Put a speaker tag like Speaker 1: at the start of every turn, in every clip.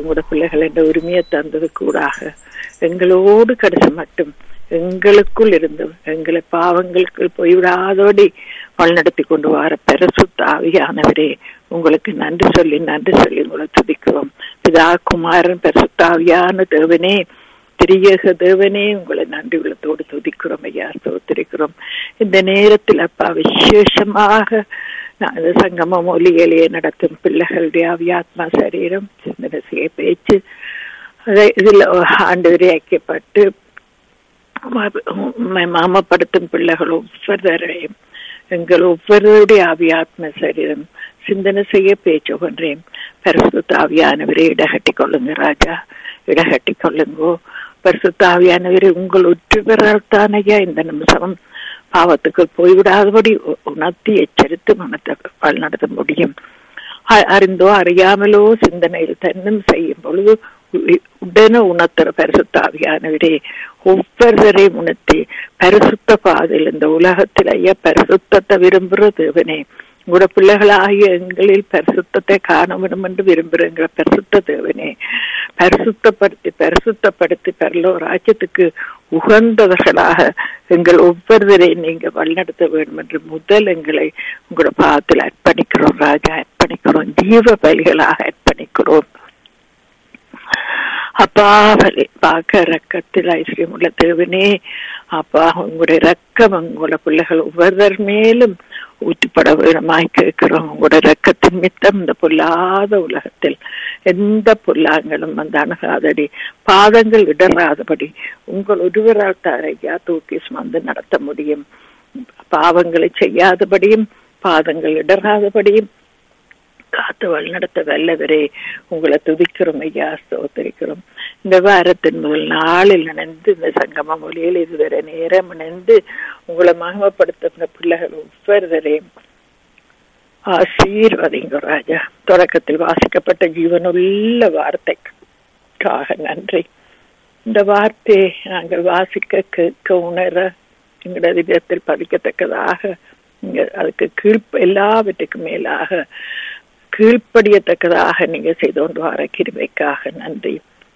Speaker 1: உங்களோட பிள்ளைகள் என்ற உரிமையை தந்தது கூடாக எங்களோடு கடைசி மட்டும் எங்களுக்குள் இருந்து எங்களை பாவங்களுக்கு போய்விடாதபடி வழிநடத்தி கொண்டு வர பெருசுத்த ஆவியானவரே உங்களுக்கு நன்றி சொல்லி நன்றி சொல்லி உங்களை துதிக்கிறோம் பிதா குமாரன் பெருசுத்தாவியான தேவனே திரியக தேவனே உங்களை நன்றி உள்ளத்தோடு துதிக்கிறோம் ஐயா ஸ்தோத்திரிக்கிறோம் இந்த நேரத்தில் அப்பா விசேஷமாக நான் இந்த சங்கம மொழிகளையே நடத்தும் பிள்ளைகளுடைய ஆவியாத்மா சரீரம் சிந்தனை செய்ய பேச்சு அதை இதில் ஆண்டு ஐக்கியப்பட்டு மாமப்படுத்தும் பிள்ளைகள் ஒவ்வொருவரையும் எங்கள் ஒவ்வொருவருடைய ஆவியாத்ம சரீரம் சிந்தனை செய்ய பேச்சு கொன்றேன் பரிசுத்த ஆவியானவரை இடகட்டி கொள்ளுங்க ராஜா இடகட்டி கொள்ளுங்கோ பரிசுத்த ஆவியானவரை உங்கள் ஒற்றுவரால்தானையா இந்த நிமிஷம் பாவத்துக்கு போய்விடாதபடி உணர்த்தி எச்சரித்து மனத்தை வழிநடத்த முடியும் அறிந்தோ அறியாமலோ சிந்தனையில் தன்னும் செய்யும் பொழுது உடனே உணர்த்துற பரிசுத்தாவியானவரே ஒவ்வொருவரையும் உணர்த்தி பரிசுத்த பாதையில் இந்த உலகத்தில் ஐயா பரிசுத்தத்தை விரும்புகிற தேவனே உங்களோட பிள்ளைகளாகிய எங்களில் பரிசுத்தத்தை காண வேண்டும் என்று விரும்புகிறேங்கிற பரிசுத்த தேவனே பரிசுத்தப்படுத்தி பரிசுத்தப்படுத்தி பரலோ ராஜ்யத்துக்கு உகந்தவர்களாக எங்கள் ஒவ்வொருவரையும் நீங்க வழிநடத்த வேண்டும் என்று முதல் எங்களை உங்களோட பாதத்தில் அர்ப்பணிக்கிறோம் ராஜா அர்ப்பணிக்கிறோம் ஜீவ பலிகளாக அர்ப்பணிக்கிறோம் அப்பா பலி பார்க்க ரக்கத்தில் ஐஸ்வர்யம் உள்ள தேவனே அப்பா உங்களுடைய ரக்கம் உங்களோட பிள்ளைகள் ஒவ்வொருவர் மேலும் ஊற்றிப்பட வேணுமாய் கேட்கிறோம் உங்களோட ரக்கத்தின் மித்தம் இந்த பொல்லாத உலகத்தில் எந்த பொல்லாங்களும் வந்து அணுகாதடி பாதங்கள் இடராதபடி உங்கள் ஒருவரால் தாரையா தூக்கி சுமந்து நடத்த முடியும் பாவங்களை செய்யாதபடியும் பாதங்கள் இடராதபடியும் காத்து வழிநடத்த வல்லவரே உங்களை துதிக்கிறோம் ஐயா ஸ்தோத்தரிக்கிறோம் இந்த வாரத்தின் முதல் நாளில் நினைந்து இந்த சங்கம மொழியில் இதுவரை நேரம் நினைந்து உங்களை மகமப்படுத்த பிள்ளைகள் ஒவ்வொருவரையும் ஆசீர்வதிங்க ராஜா தொடக்கத்தில் வாசிக்கப்பட்ட ஜீவனுள்ள வார்த்தைக்காக நன்றி இந்த வார்த்தையை நாங்கள் வாசிக்க கேட்க உணர எங்களோட இதயத்தில் பதிக்கத்தக்கதாக அதுக்கு கீழ் எல்லாவற்றுக்கும் மேலாக கீழ்ப்படியத்தக்கதாக நீங்க செய்து கொண்டு வர கிருமைக்காக நன்றி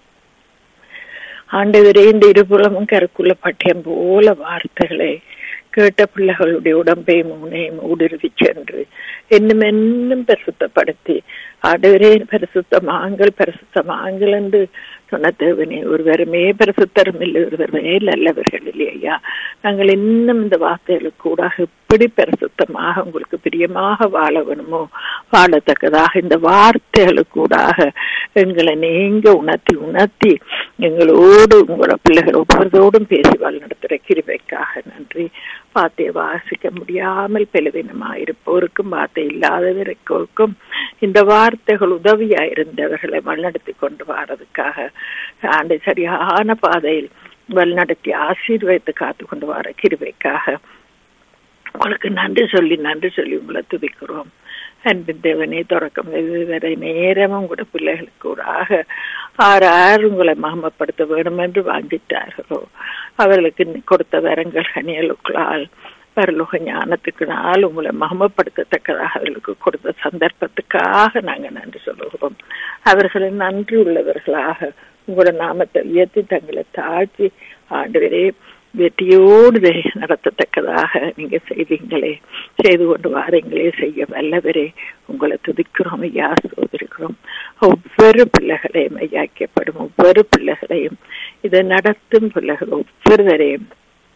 Speaker 1: ஆண்டவரே இந்த இருபுறமும் கருக்குள்ள பட்டியம் போல வார்த்தைகளை கேட்ட பிள்ளைகளுடைய உடம்பை மூனையும் ஊடுருவி சென்று இன்னும் இன்னும் பரிசுத்தப்படுத்தி ஆண்டவரே பரிசுத்தமாங்கள் பரிசுத்தமாங்கள் என்று சொன்ன தேவனே ஒருவருமே பரிசுத்தரும் இல்லை ஒருவருமே நல்லவர்கள் இல்லையா நாங்கள் இன்னும் இந்த வார்த்தைகளுக்கு கூட எப்படி பரிசுத்தமாக உங்களுக்கு பிரியமாக வாழ வேணுமோ வாழத்தக்கதாக இந்த வார்த்தைகளுக்கு கூடாக எங்களை நீங்க உணர்த்தி உணர்த்தி எங்களோடு உங்களோட பிள்ளைகள் ஒவ்வொருத்தோடும் பேசி வழிநடத்துகிற கிருபைக்காக நன்றி வார்த்தையை வாசிக்க முடியாமல் பெலவீனமாயிருப்போருக்கும் வார்த்தை இல்லாதவருக்கும் இந்த வார்த்தைகள் உதவியா இருந்தவர்களை வழிநடத்தி கொண்டு வாரதுக்காக ஆண்டு சரியான பாதையில் வழிநடத்தி ஆசீர்வதித்து காத்து கொண்டு வர கிருபைக்காக உங்களுக்கு நன்றி சொல்லி நன்றி சொல்லி உங்களை துதிக்கிறோம் அன்பின் தேவனே தொடக்கம் வரை நேரமும் கூட பிள்ளைகளுக்கு கூடாக ஆறு ஆறு உங்களை மகமப்படுத்த வேண்டும் என்று வாங்கிட்டார்களோ அவர்களுக்கு கொடுத்த வரங்கள் கனியலுக்களால் பரலோக ஞானத்துக்கு நாள் உங்களை மகமப்படுத்தத்தக்கதாக அவர்களுக்கு கொடுத்த சந்தர்ப்பத்துக்காக நாங்கள் நன்றி சொல்லுகிறோம் அவர்களை நன்றி உள்ளவர்களாக உங்களோட நாமத்தை உயர்த்தி தங்களை தாழ்த்தி ஆண்டு வெற்றியோடு நடத்தத்தக்கதாக நீங்க செய்தீங்களே செய்து கொண்டு வாரீங்களே செய்ய வல்லவரே உங்களை துதிக்கிறோம் ஐயா சோதரிக்கிறோம் ஒவ்வொரு பிள்ளைகளையும் ஐயாக்கப்படும் ஒவ்வொரு பிள்ளைகளையும் இதை நடத்தும் பிள்ளைகள் ஒவ்வொருவரையும்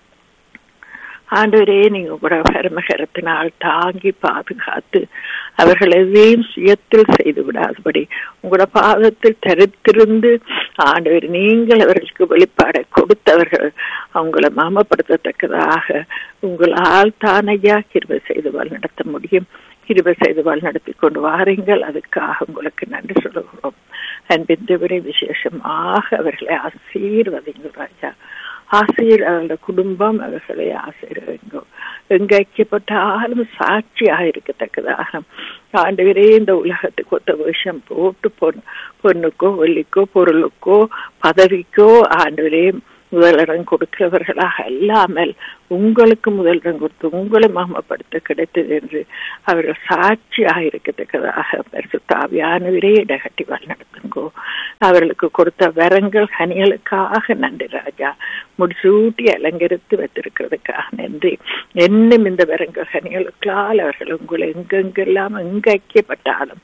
Speaker 1: ஆண்டவரே நீங்க கூட பரமகரத்தினால் தாங்கி பாதுகாத்து அவர்கள் எதையும் சுயத்தில் செய்து விடாதபடி உங்களோட பாதத்தில் தரித்திருந்து ஆண்டவர் நீங்கள் அவர்களுக்கு வெளிப்பாடை கொடுத்தவர்கள் அவங்களை மாமப்படுத்தத்தக்கதாக உங்களால் தானையா கிருபை செய்து நடத்த முடியும் கிருபை செய்து நடத்தி கொண்டு வாருங்கள் அதுக்காக உங்களுக்கு நன்றி சொல்லுகிறோம் அன்பின் தேவரை விசேஷமாக அவர்களை ஆசீர்வதிங்க ராஜா ஆசிரியர் அவர்களோட குடும்பம் அவர்களை ஆசீர்வதிங்க எங்க ஐக்கியப்பட்டாலும் சாட்சியாக இருக்கத்தக்கதாக ஆண்டவரே இந்த உலகத்துக்கு ஒத்த விஷம் போட்டு பொன் பொண்ணுக்கோ வெள்ளிக்கோ பொருளுக்கோ பதவிக்கோ ஆண்டவரே முதலிடம் கொடுக்கிறவர்களாக அல்லாமல் உங்களுக்கு முதலிடம் கொடுத்து உங்களை மகமப்படுத்த கிடைத்தது என்று அவர்கள் சாட்சியாக இருக்கத்தக்கதாக பரிசுத்தாவியானவரே இடகட்டி வழிநடத்துங்கோ அவர்களுக்கு கொடுத்த வரங்கள் கனிகளுக்காக நன்றி ராஜா முடிசூட்டி அலங்கரித்து வைத்திருக்கிறதுக்காக நன்றி என்னும் இந்த வரங்கள் கனிகளுக்கால் அவர்கள் உங்களை எங்கெங்கெல்லாம் எங்க ஐக்கியப்பட்டாலும்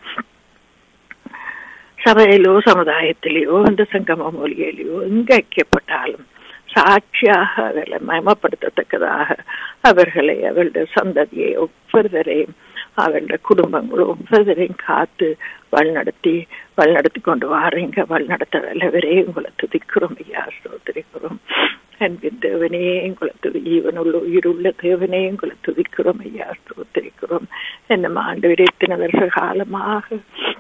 Speaker 1: சபையிலோ சமுதாயத்திலேயோ இந்த சங்கம மொழியிலேயோ எங்க ஐக்கியப்பட்டாலும் சாட்சியாக அவர்களை மயமப்படுத்தத்தக்கதாக அவர்களை அவர்களுடைய சந்ததியை ஒவ்வொருவரையும் அவர்களுடைய குடும்பங்கள் ஒவ்வொருவரையும் காத்து வழிநடத்தி வழிநடத்தி கொண்டு வாரீங்க வழிநடத்த வல்லவரே உங்களை துதிக்கிறோம் ஐயா சோதரிக்கிறோம் அன்பின் தேவனே உங்களை துதி ஈவனுள்ள உயிருள்ள தேவனே உங்களை துதிக்கிறோம் ஐயா சோதரிக்கிறோம் என்ன ஆண்டு இத்தனை வருஷ காலமாக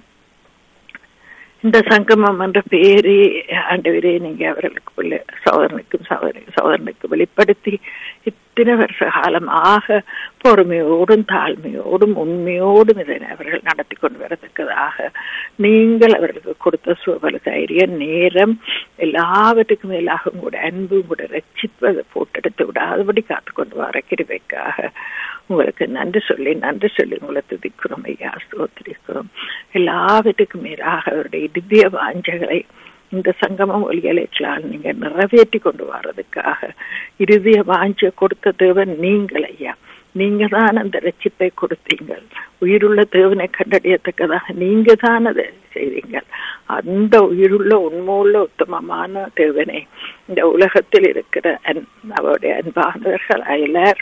Speaker 1: இந்த சங்கமம் என்ற பேரே ஆண்டவரே நீங்க அவர்களுக்கு சோதரனுக்கும் சோதனை சோதரனுக்கு வெளிப்படுத்தி இத்தனை வருஷ காலமாக பொறுமையோடும் தாழ்மையோடும் உண்மையோடும் இதை அவர்கள் நடத்தி கொண்டு வரத்தக்கதாக நீங்கள் அவர்களுக்கு கொடுத்த சுபல தைரியம் நேரம் எல்லாவற்றுக்கும் மேலாக உங்களோட அன்பு உங்களோட ரட்சிப்பதை போட்டெடுத்து விடாதபடி காத்து கொண்டு வர கிருபைக்காக உங்களுக்கு நன்றி சொல்லி நன்றி சொல்லி உங்களை துதிக்கிறோம் ஐயா ஸ்தோத்திரிக்கிறோம் எல்லாவற்றுக்கும் மேலாக அவருடைய திவ்ய வாஞ்சகளை இந்த சங்கமம் ஒலிகளைகளால் நீங்க நிறைவேற்றி கொண்டு வர்றதுக்காக இறுதிய வாஞ்ச கொடுத்த தேவன் நீங்கள் ஐயா நீங்க தான் அந்த ரட்சிப்பை கொடுத்தீங்கள் உயிருள்ள தேவனை கண்டறியத்தக்கதாக நீங்க தான் அதை செய்தீங்கள் அந்த உயிருள்ள உண்மையுள்ள உத்தமமான தேவனை இந்த உலகத்தில் இருக்கிற அன் அவருடைய அன்பானவர்கள் அயலர்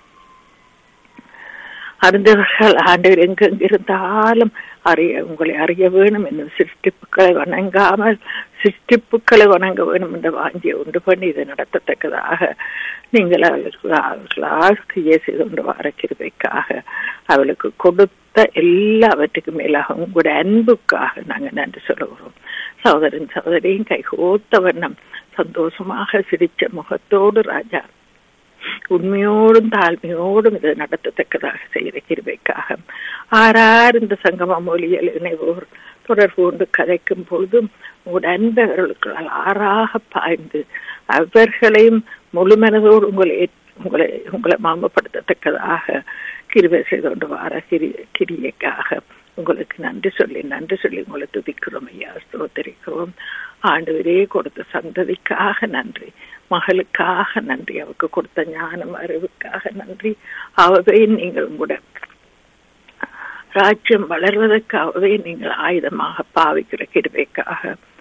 Speaker 1: அறிந்தவர்கள் ஆண்டவர் எங்கெங்கிருந்தாலும் அறிய உங்களை அறிய வேணும் என்னும் சிருஷ்டிப்புக்களை வணங்காமல் சிருஷ்டிப்புக்களை வணங்க வேணும் என்ற வாஞ்சியை உண்டு பண்ணி இதை நடத்தத்தக்கதாக நீங்கள் அவர்களுக்கு செய்து கொண்டு வர கிருபைக்காக அவளுக்கு கொடுத்த எல்லாவற்றுக்கும் மேலாக உங்களுடைய அன்புக்காக நாங்கள் நன்றி சொல்லுகிறோம் சகோதரன் சகோதரியும் கைகோத்த வண்ணம் சந்தோஷமாக சிரிச்ச முகத்தோடு ராஜா உண்மையோடும் தாழ்மையோடும் இதை நடத்தத்தக்கதாக செய்கிற கிருபைக்காக ஆறார் இந்த சங்கம மொழியில் இணைவோர் தொடர்பு கொண்டு கதைக்கும் பொழுதும் உங்களோட அன்பர்களுக்கு ஆறாக பாய்ந்து அவர்களையும் முழுமனதோடு உங்களை உங்களை உங்களை மாமப்படுத்தத்தக்கதாக கிருவை செய்து கொண்டு வார கிரி கிரியைக்காக உங்களுக்கு நன்றி சொல்லி நன்றி சொல்லி உங்களை துதிக்கிறோம் ஐயா ஸ்தோத்தரிக்கிறோம் ஆண்டு கொடுத்த சந்ததிக்காக நன்றி மகளுக்காக நன்றி அவருக்கு கொடுத்த ஞானம் அறிவுக்காக நன்றி அவவே நீங்கள் கூட ராஜ்யம் வளர்வதற்காகவே நீங்கள் ஆயுதமாக பாவிக்கிற கிருபைக்காக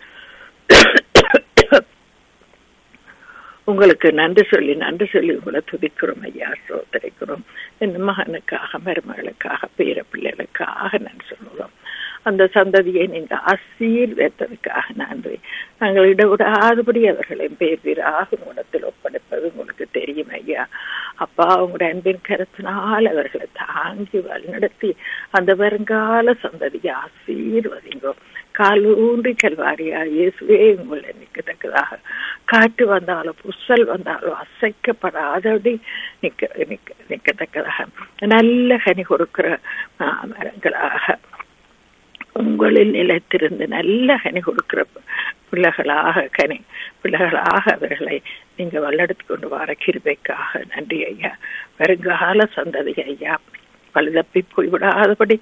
Speaker 1: உங்களுக்கு நன்றி சொல்லி நன்றி சொல்லி உங்களை துதிக்கிறோம் ஐயா சோதரிக்கிறோம் இந்த மகனுக்காக மருமகளுக்காக பேர பிள்ளைகளுக்காக நன்றி சொல்லுவோம் அந்த சந்ததியை நீங்க ஆசீர்வத்ததுக்காக நன்றி நாங்கள் இடவிடாதபடி அவர்களை பேர் வீராக உங்களிடத்தில் ஒப்படைப்பது உங்களுக்கு தெரியும் ஐயா அப்பா உங்களுடைய அன்பின் கருத்தினால் அவர்களை தாங்கி வழிநடத்தி அந்த வருங்கால சந்ததியை ஆசீர்வதிங்கோ காலூன்றி கல்வாரியா இயேசுவே உங்களை நிற்கத்தக்கதாக காட்டு வந்தாலும் புசல் வந்தாலும் அசைக்கப்படாதபடி நிக்க நிக்க நிற்கத்தக்கதாக நல்ல கனி கொடுக்கிற மரங்களாக உங்களில் நிலைத்திருந்து நல்ல கனி கொடுக்கிற பிள்ளைகளாக கனி பிள்ளைகளாக அவர்களை நீங்க வல்லெடுத்து கொண்டு வர கிருபைக்காக நன்றி ஐயா வருங்கால சந்ததி ஐயா பழுதப்பி போய்விடாதபடி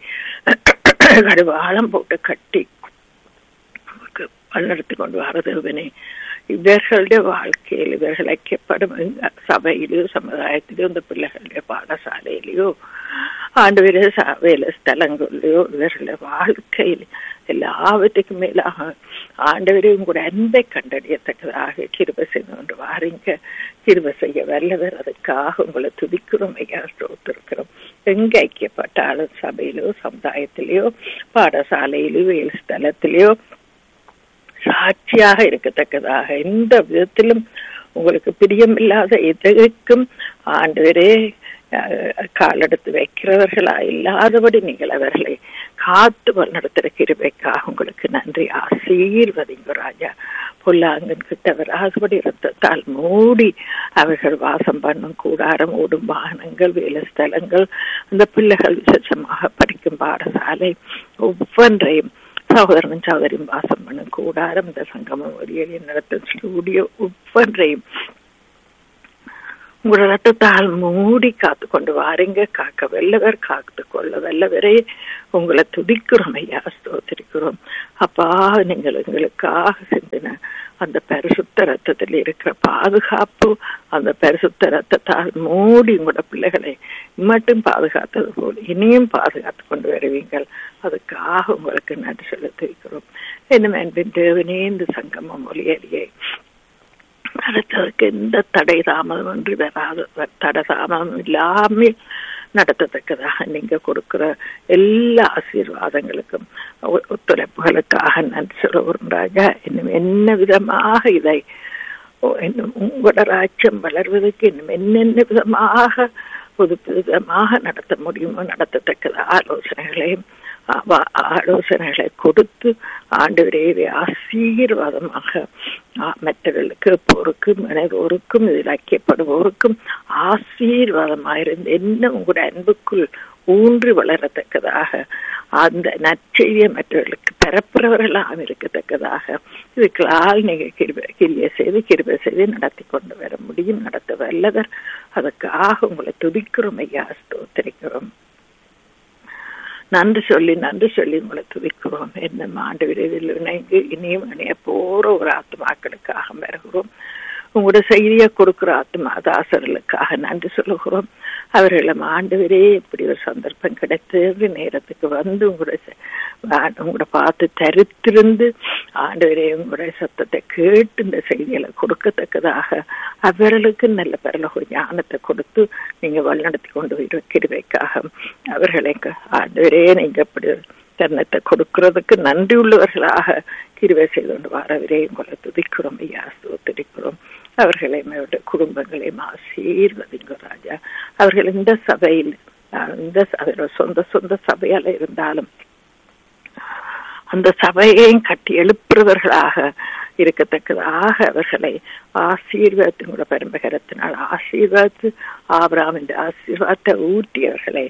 Speaker 1: கடுவாளம் போட்டு கட்டி வல்லெடுத்து கொண்டு வரதுவனே இவர்களுடைய வாழ்க்கையில் இவர்கள் ஐக்கியப்படும் சபையிலோ சமுதாயத்திலோ இந்த பிள்ளைகளுடைய பாடசாலையிலயோ ஆண்டு வேலை ஸ்தலங்களிலோ இவர்களுடைய வாழ்க்கையில் எல்லாவற்றுக்கும் மேலாக ஆண்டவரையும் கூட அன்பை கண்டறியத்தக்கதாக கிருப செய்து கொண்டு வாரீங்க கிருப செய்ய வல்லவர் அதுக்காக உங்களை துதிக்கிறோம் ஐயா ஸ்ரோத்திருக்கிறோம் எங்க ஐக்கியப்பட்டாலும் சபையிலோ சமுதாயத்திலேயோ பாடசாலையிலோ வேலை ஸ்தலத்திலேயோ சாட்சியாக இருக்கத்தக்கதாக எந்த விதத்திலும் உங்களுக்கு பிரியமில்லாத எதற்கும் ஆண்டவரே காலெடுத்து வைக்கிறவர்களா இல்லாதபடி நீங்கள் அவர்களை காத்து நடத்துகிற கிருபைக்காக உங்களுக்கு நன்றி ஆசீர்வதிங்க ராஜா பொல்லாங்கன் கிட்ட வராதபடி ரத்தத்தால் மூடி அவர்கள் வாசம் பண்ணும் கூடாரம் ஓடும் வாகனங்கள் வேலை ஸ்தலங்கள் அந்த பிள்ளைகள் விசேஷமாக படிக்கும் பாடசாலை ஒவ்வொன்றையும் சகோதரன் சகோதரியும் வாசம் பண்ணும் கூடாரம் இந்த சங்கமம் வழியில் நடத்தும் ஸ்டூடியோ ஒவ்வொன்றையும் உங்களோட ரத்தத்தால் மூடி காத்து கொண்டு வாருங்க காக்க வல்லவர் காத்து கொள்ள வல்லவரே உங்களை துதிக்கிறோம் ஐயா ஸ்தோத்திரிக்கிறோம் அப்பா நீங்கள் எங்களுக்காக சிந்தின அந்த பரிசுத்த ரத்தத்தில் இருக்கிற பாதுகாப்பு அந்த பரிசுத்த ரத்தத்தால் மூடி உங்களோட பிள்ளைகளை மட்டும் பாதுகாத்தது போல் இனியும் பாதுகாத்து கொண்டு வருவீங்கள் அதுக்காக உங்களுக்கு நன்றி செலுத்திருக்கிறோம் என்ன அன்பின் தேவனே இந்த சங்கமம் ஒலியலியே நடத்துவதற்கு எந்த தடை தாமதம் என்று வராது தடை தாமதம் இல்லாமல் நடத்தத்தக்கதாக நீங்க கொடுக்கிற எல்லா ஆசீர்வாதங்களுக்கும் ஒத்துழைப்புகளுக்காக நன்றி சொல்லுவோம் ராஜா இன்னும் என்ன விதமாக இதை இன்னும் உங்களோட ராஜ்யம் வளர்வதற்கு இன்னும் என்னென்ன விதமாக புது விதமாக நடத்த முடியுமோ நடத்தத்தக்கத ஆலோசனைகளையும் ஆலோசனைகளை கொடுத்து ஆண்டு ஆசீர்வாதமாக மற்றவர்களுக்கு போருக்கும் மனிதோருக்கும் இதில் ஐக்கியப்படுவோருக்கும் ஆசீர்வாதமாயிருந்து என்ன உங்களுடைய அன்புக்குள் ஊன்றி வளரத்தக்கதாக அந்த நற்செய்தியை மற்றவர்களுக்கு பரப்புறவர்களாக இருக்கத்தக்கதாக இதுக்களால் நீங்க கிருப கிரிய செய்து கிருப செய்து நடத்தி கொண்டு வர முடியும் நடத்த வல்லவர் அதுக்காக உங்களை துதிக்கிறோம் ஐயா ஸ்தோத்திரிக்கிறோம் நன்றி சொல்லி நன்றி சொல்லி உங்களை துதிக்கிறோம் என்ன ஆண்டு விரைவில் இணைந்து இனியும் இணைய போற ஒரு ஆத்மாக்களுக்காக வருகிறோம் உங்களோட செய்தியை கொடுக்கிற ஆத்மா தாசர்களுக்காக நன்றி சொல்லுகிறோம் அவர்களை ஆண்டவரே இப்படி ஒரு சந்தர்ப்பம் கிடைத்தது நேரத்துக்கு வந்து உங்களோட உங்களோட பார்த்து தரித்திருந்து ஆண்டவரே உங்களுடைய சத்தத்தை கேட்டு இந்த செய்திகளை கொடுக்கத்தக்கதாக அவர்களுக்கு நல்ல பரலகு ஞானத்தை கொடுத்து நீங்க வழிநடத்தி கொண்டு வைக்கிறவைக்காக அவர்களை ஆண்டவரே நீங்க இப்படி தருணத்தை கொடுக்கறதுக்கு நன்றி உள்ளவர்களாக கிருவை செய்து கொண்டு வரவரே உங்களை துதிக்கிறோம் ஐயா ஸ்தோத்திரிக்கிறோம் அவர்களையும் அவருடைய குடும்பங்களையும் ஆசீர்வதிங்க ராஜா அவர்கள் இந்த சபையில் இந்த அவரோட சொந்த சொந்த சபையால இருந்தாலும் அந்த சபையையும் கட்டி எழுப்புறவர்களாக இருக்கத்தக்கதாக அவர்களை ஆசீர்வாதத்தினோட பரம்பகரத்தினால் ஆசீர்வாத்து ஆபராமின் ஆசீர்வாதத்தை ஊட்டியவர்களை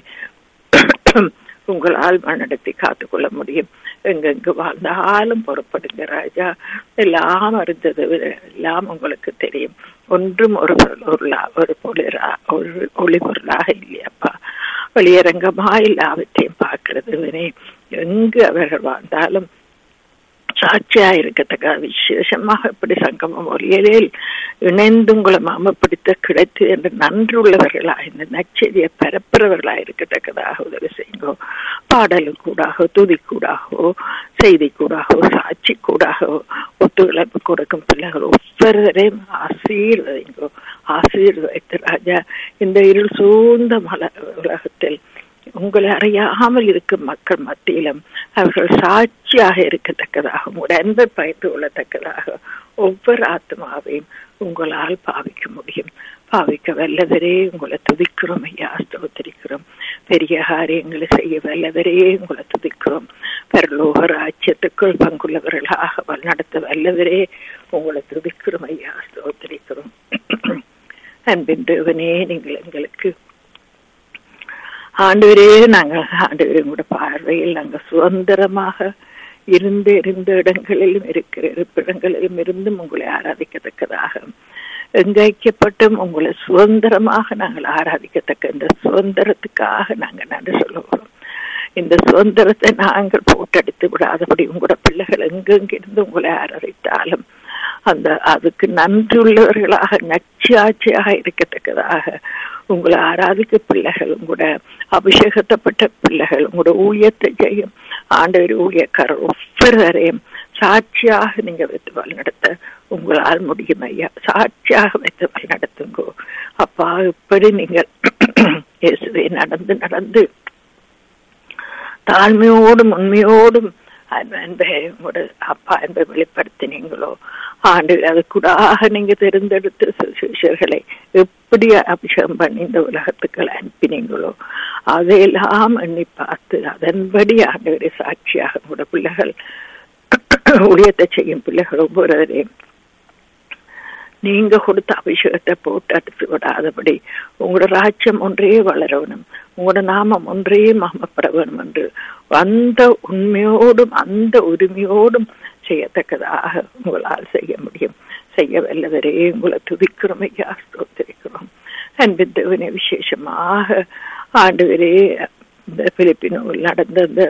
Speaker 1: உங்களால் நடத்தி காத்துக்கொள்ள முடியும் எங்கெங்கு வாழ்ந்தாலும் புறப்படுங்க ராஜா எல்லாம் அறிந்தது எல்லாம் உங்களுக்கு தெரியும் ஒன்றும் ஒரு பொருளா ஒரு பொருளா ஒரு ஒளி பொருளாக இல்லையாப்பா வெளியரங்கமா எல்லாவற்றையும் பார்க்கிறது எங்கு அவர்கள் வாழ்ந்தாலும் சாட்சியா இருக்கத்தக்க விசேஷமாக இப்படி சங்கமம் ஒலியலில் இணைந்து உங்களை மாமப்பிடித்த கிடைத்து என்று நன்றுள்ளவர்களா இந்த நச்செய்தியை பரப்புறவர்களா இருக்கத்தக்கதாக உதவி செய்யுங்கோ பாடலும் கூடாகோ துதி கூடாகோ செய்தி கூடாகோ சாட்சி கூடாகோ ஒத்துழைப்பு கொடுக்கும் பிள்ளைகள் ஒவ்வொருவரையும் ஆசீர்வதிங்கோ ஆசீர்வதித்து ராஜா இந்த இருள் சூழ்ந்த மல உலகத்தில் உங்களை அறியாமல் இருக்கும் மக்கள் மத்தியிலும் அவர்கள் சாட்சியாக இருக்கத்தக்கதாக உங்களுடைய அன்பை பயிர்ந்து கொள்ளத்தக்கதாக ஒவ்வொரு ஆத்மாவையும் உங்களால் பாவிக்க முடியும் பாவிக்க வல்லவரே உங்களை துதிக்கிறோம் ஐயா ஸ்தோத்திரிக்கிறோம் பெரிய காரியங்களை செய்ய வல்லவரே உங்களை துதிக்கிறோம் பரலோக ராஜ்யத்துக்குள் பங்குள்ளவர்களாக நடத்த வல்லவரே உங்களை துதிக்கிறோம் ஐயா ஸ்தோத்திரிக்கிறோம் அன்பின் தேவனே நீங்கள் எங்களுக்கு ஆண்டவரே நாங்கள் ஆண்டவரே உங்களோட பார்வையில் நாங்கள் சுதந்திரமாக இருந்த இருந்த இடங்களிலும் இருக்கிற இருப்பிடங்களிலும் இருந்தும் உங்களை ஆராதிக்கத்தக்கதாக எங்கைக்கப்பட்டும் உங்களை சுதந்திரமாக நாங்கள் ஆராதிக்கத்தக்க இந்த சுதந்திரத்துக்காக நாங்கள் நன்றி சொல்லுவோம் இந்த சுதந்திரத்தை நாங்கள் போட்டடித்து விடாதபடி உங்களோட பிள்ளைகள் எங்கெங்கிருந்து உங்களை ஆராதித்தாலும் அந்த அதுக்கு நன்றியுள்ளவர்களாக நச்சாட்சியாக இருக்கத்தக்கதாக உங்களை ஆராதிக்க பிள்ளைகள் உங்களோட அபிஷேகத்தப்பட்ட பிள்ளைகள் உங்களோட ஊழியத்தை செய்யும் ஆண்டவர் ஊழியக்காரர் ஒவ்வொருவரையும் சாட்சியாக நீங்க வைத்து வழிநடத்த உங்களால் முடியும் ஐயா சாட்சியாக வைத்து வழிநடத்துங்கோ அப்பா இப்படி நீங்கள் இயேசுவை நடந்து நடந்து தாழ்மையோடும் உண்மையோடும் அன்பை உங்களோட அப்பா அன்பை வெளிப்படுத்தினீங்களோ ஆண்டு அதுக்கூடாக நீங்க தேர்ந்தெடுத்த சிஷர்களை எப்படி அபிஷேகம் பண்ணி இந்த உலகத்துக்கு அனுப்பினீங்களோ அதையெல்லாம் எண்ணி பார்த்து அதன்படி ஆண்டவரை சாட்சியாக உங்களோட பிள்ளைகள் ஊழியத்தை செய்யும் பிள்ளைகள் ஒவ்வொருவரையும் நீங்க கொடுத்த அபிஷேகத்தை போட்டு அடுத்து விடாதபடி உங்களோட ராஜ்யம் ஒன்றே வளரணும் உங்களோட நாமம் ஒன்றே மாமப்பட வேணும் என்று அந்த உண்மையோடும் அந்த உரிமையோடும் செய்யத்தக்கதாக உங்களால் செய்ய முடியும் செய்ய வல்லவரே உங்களை துதிக்கிறோம் ஐயா ஸ்தோத்திரிக்கிறோம் அன்பித்தவனை விசேஷமாக ஆண்டவரே இந்த பிலிப்பினோவில் நடந்த அந்த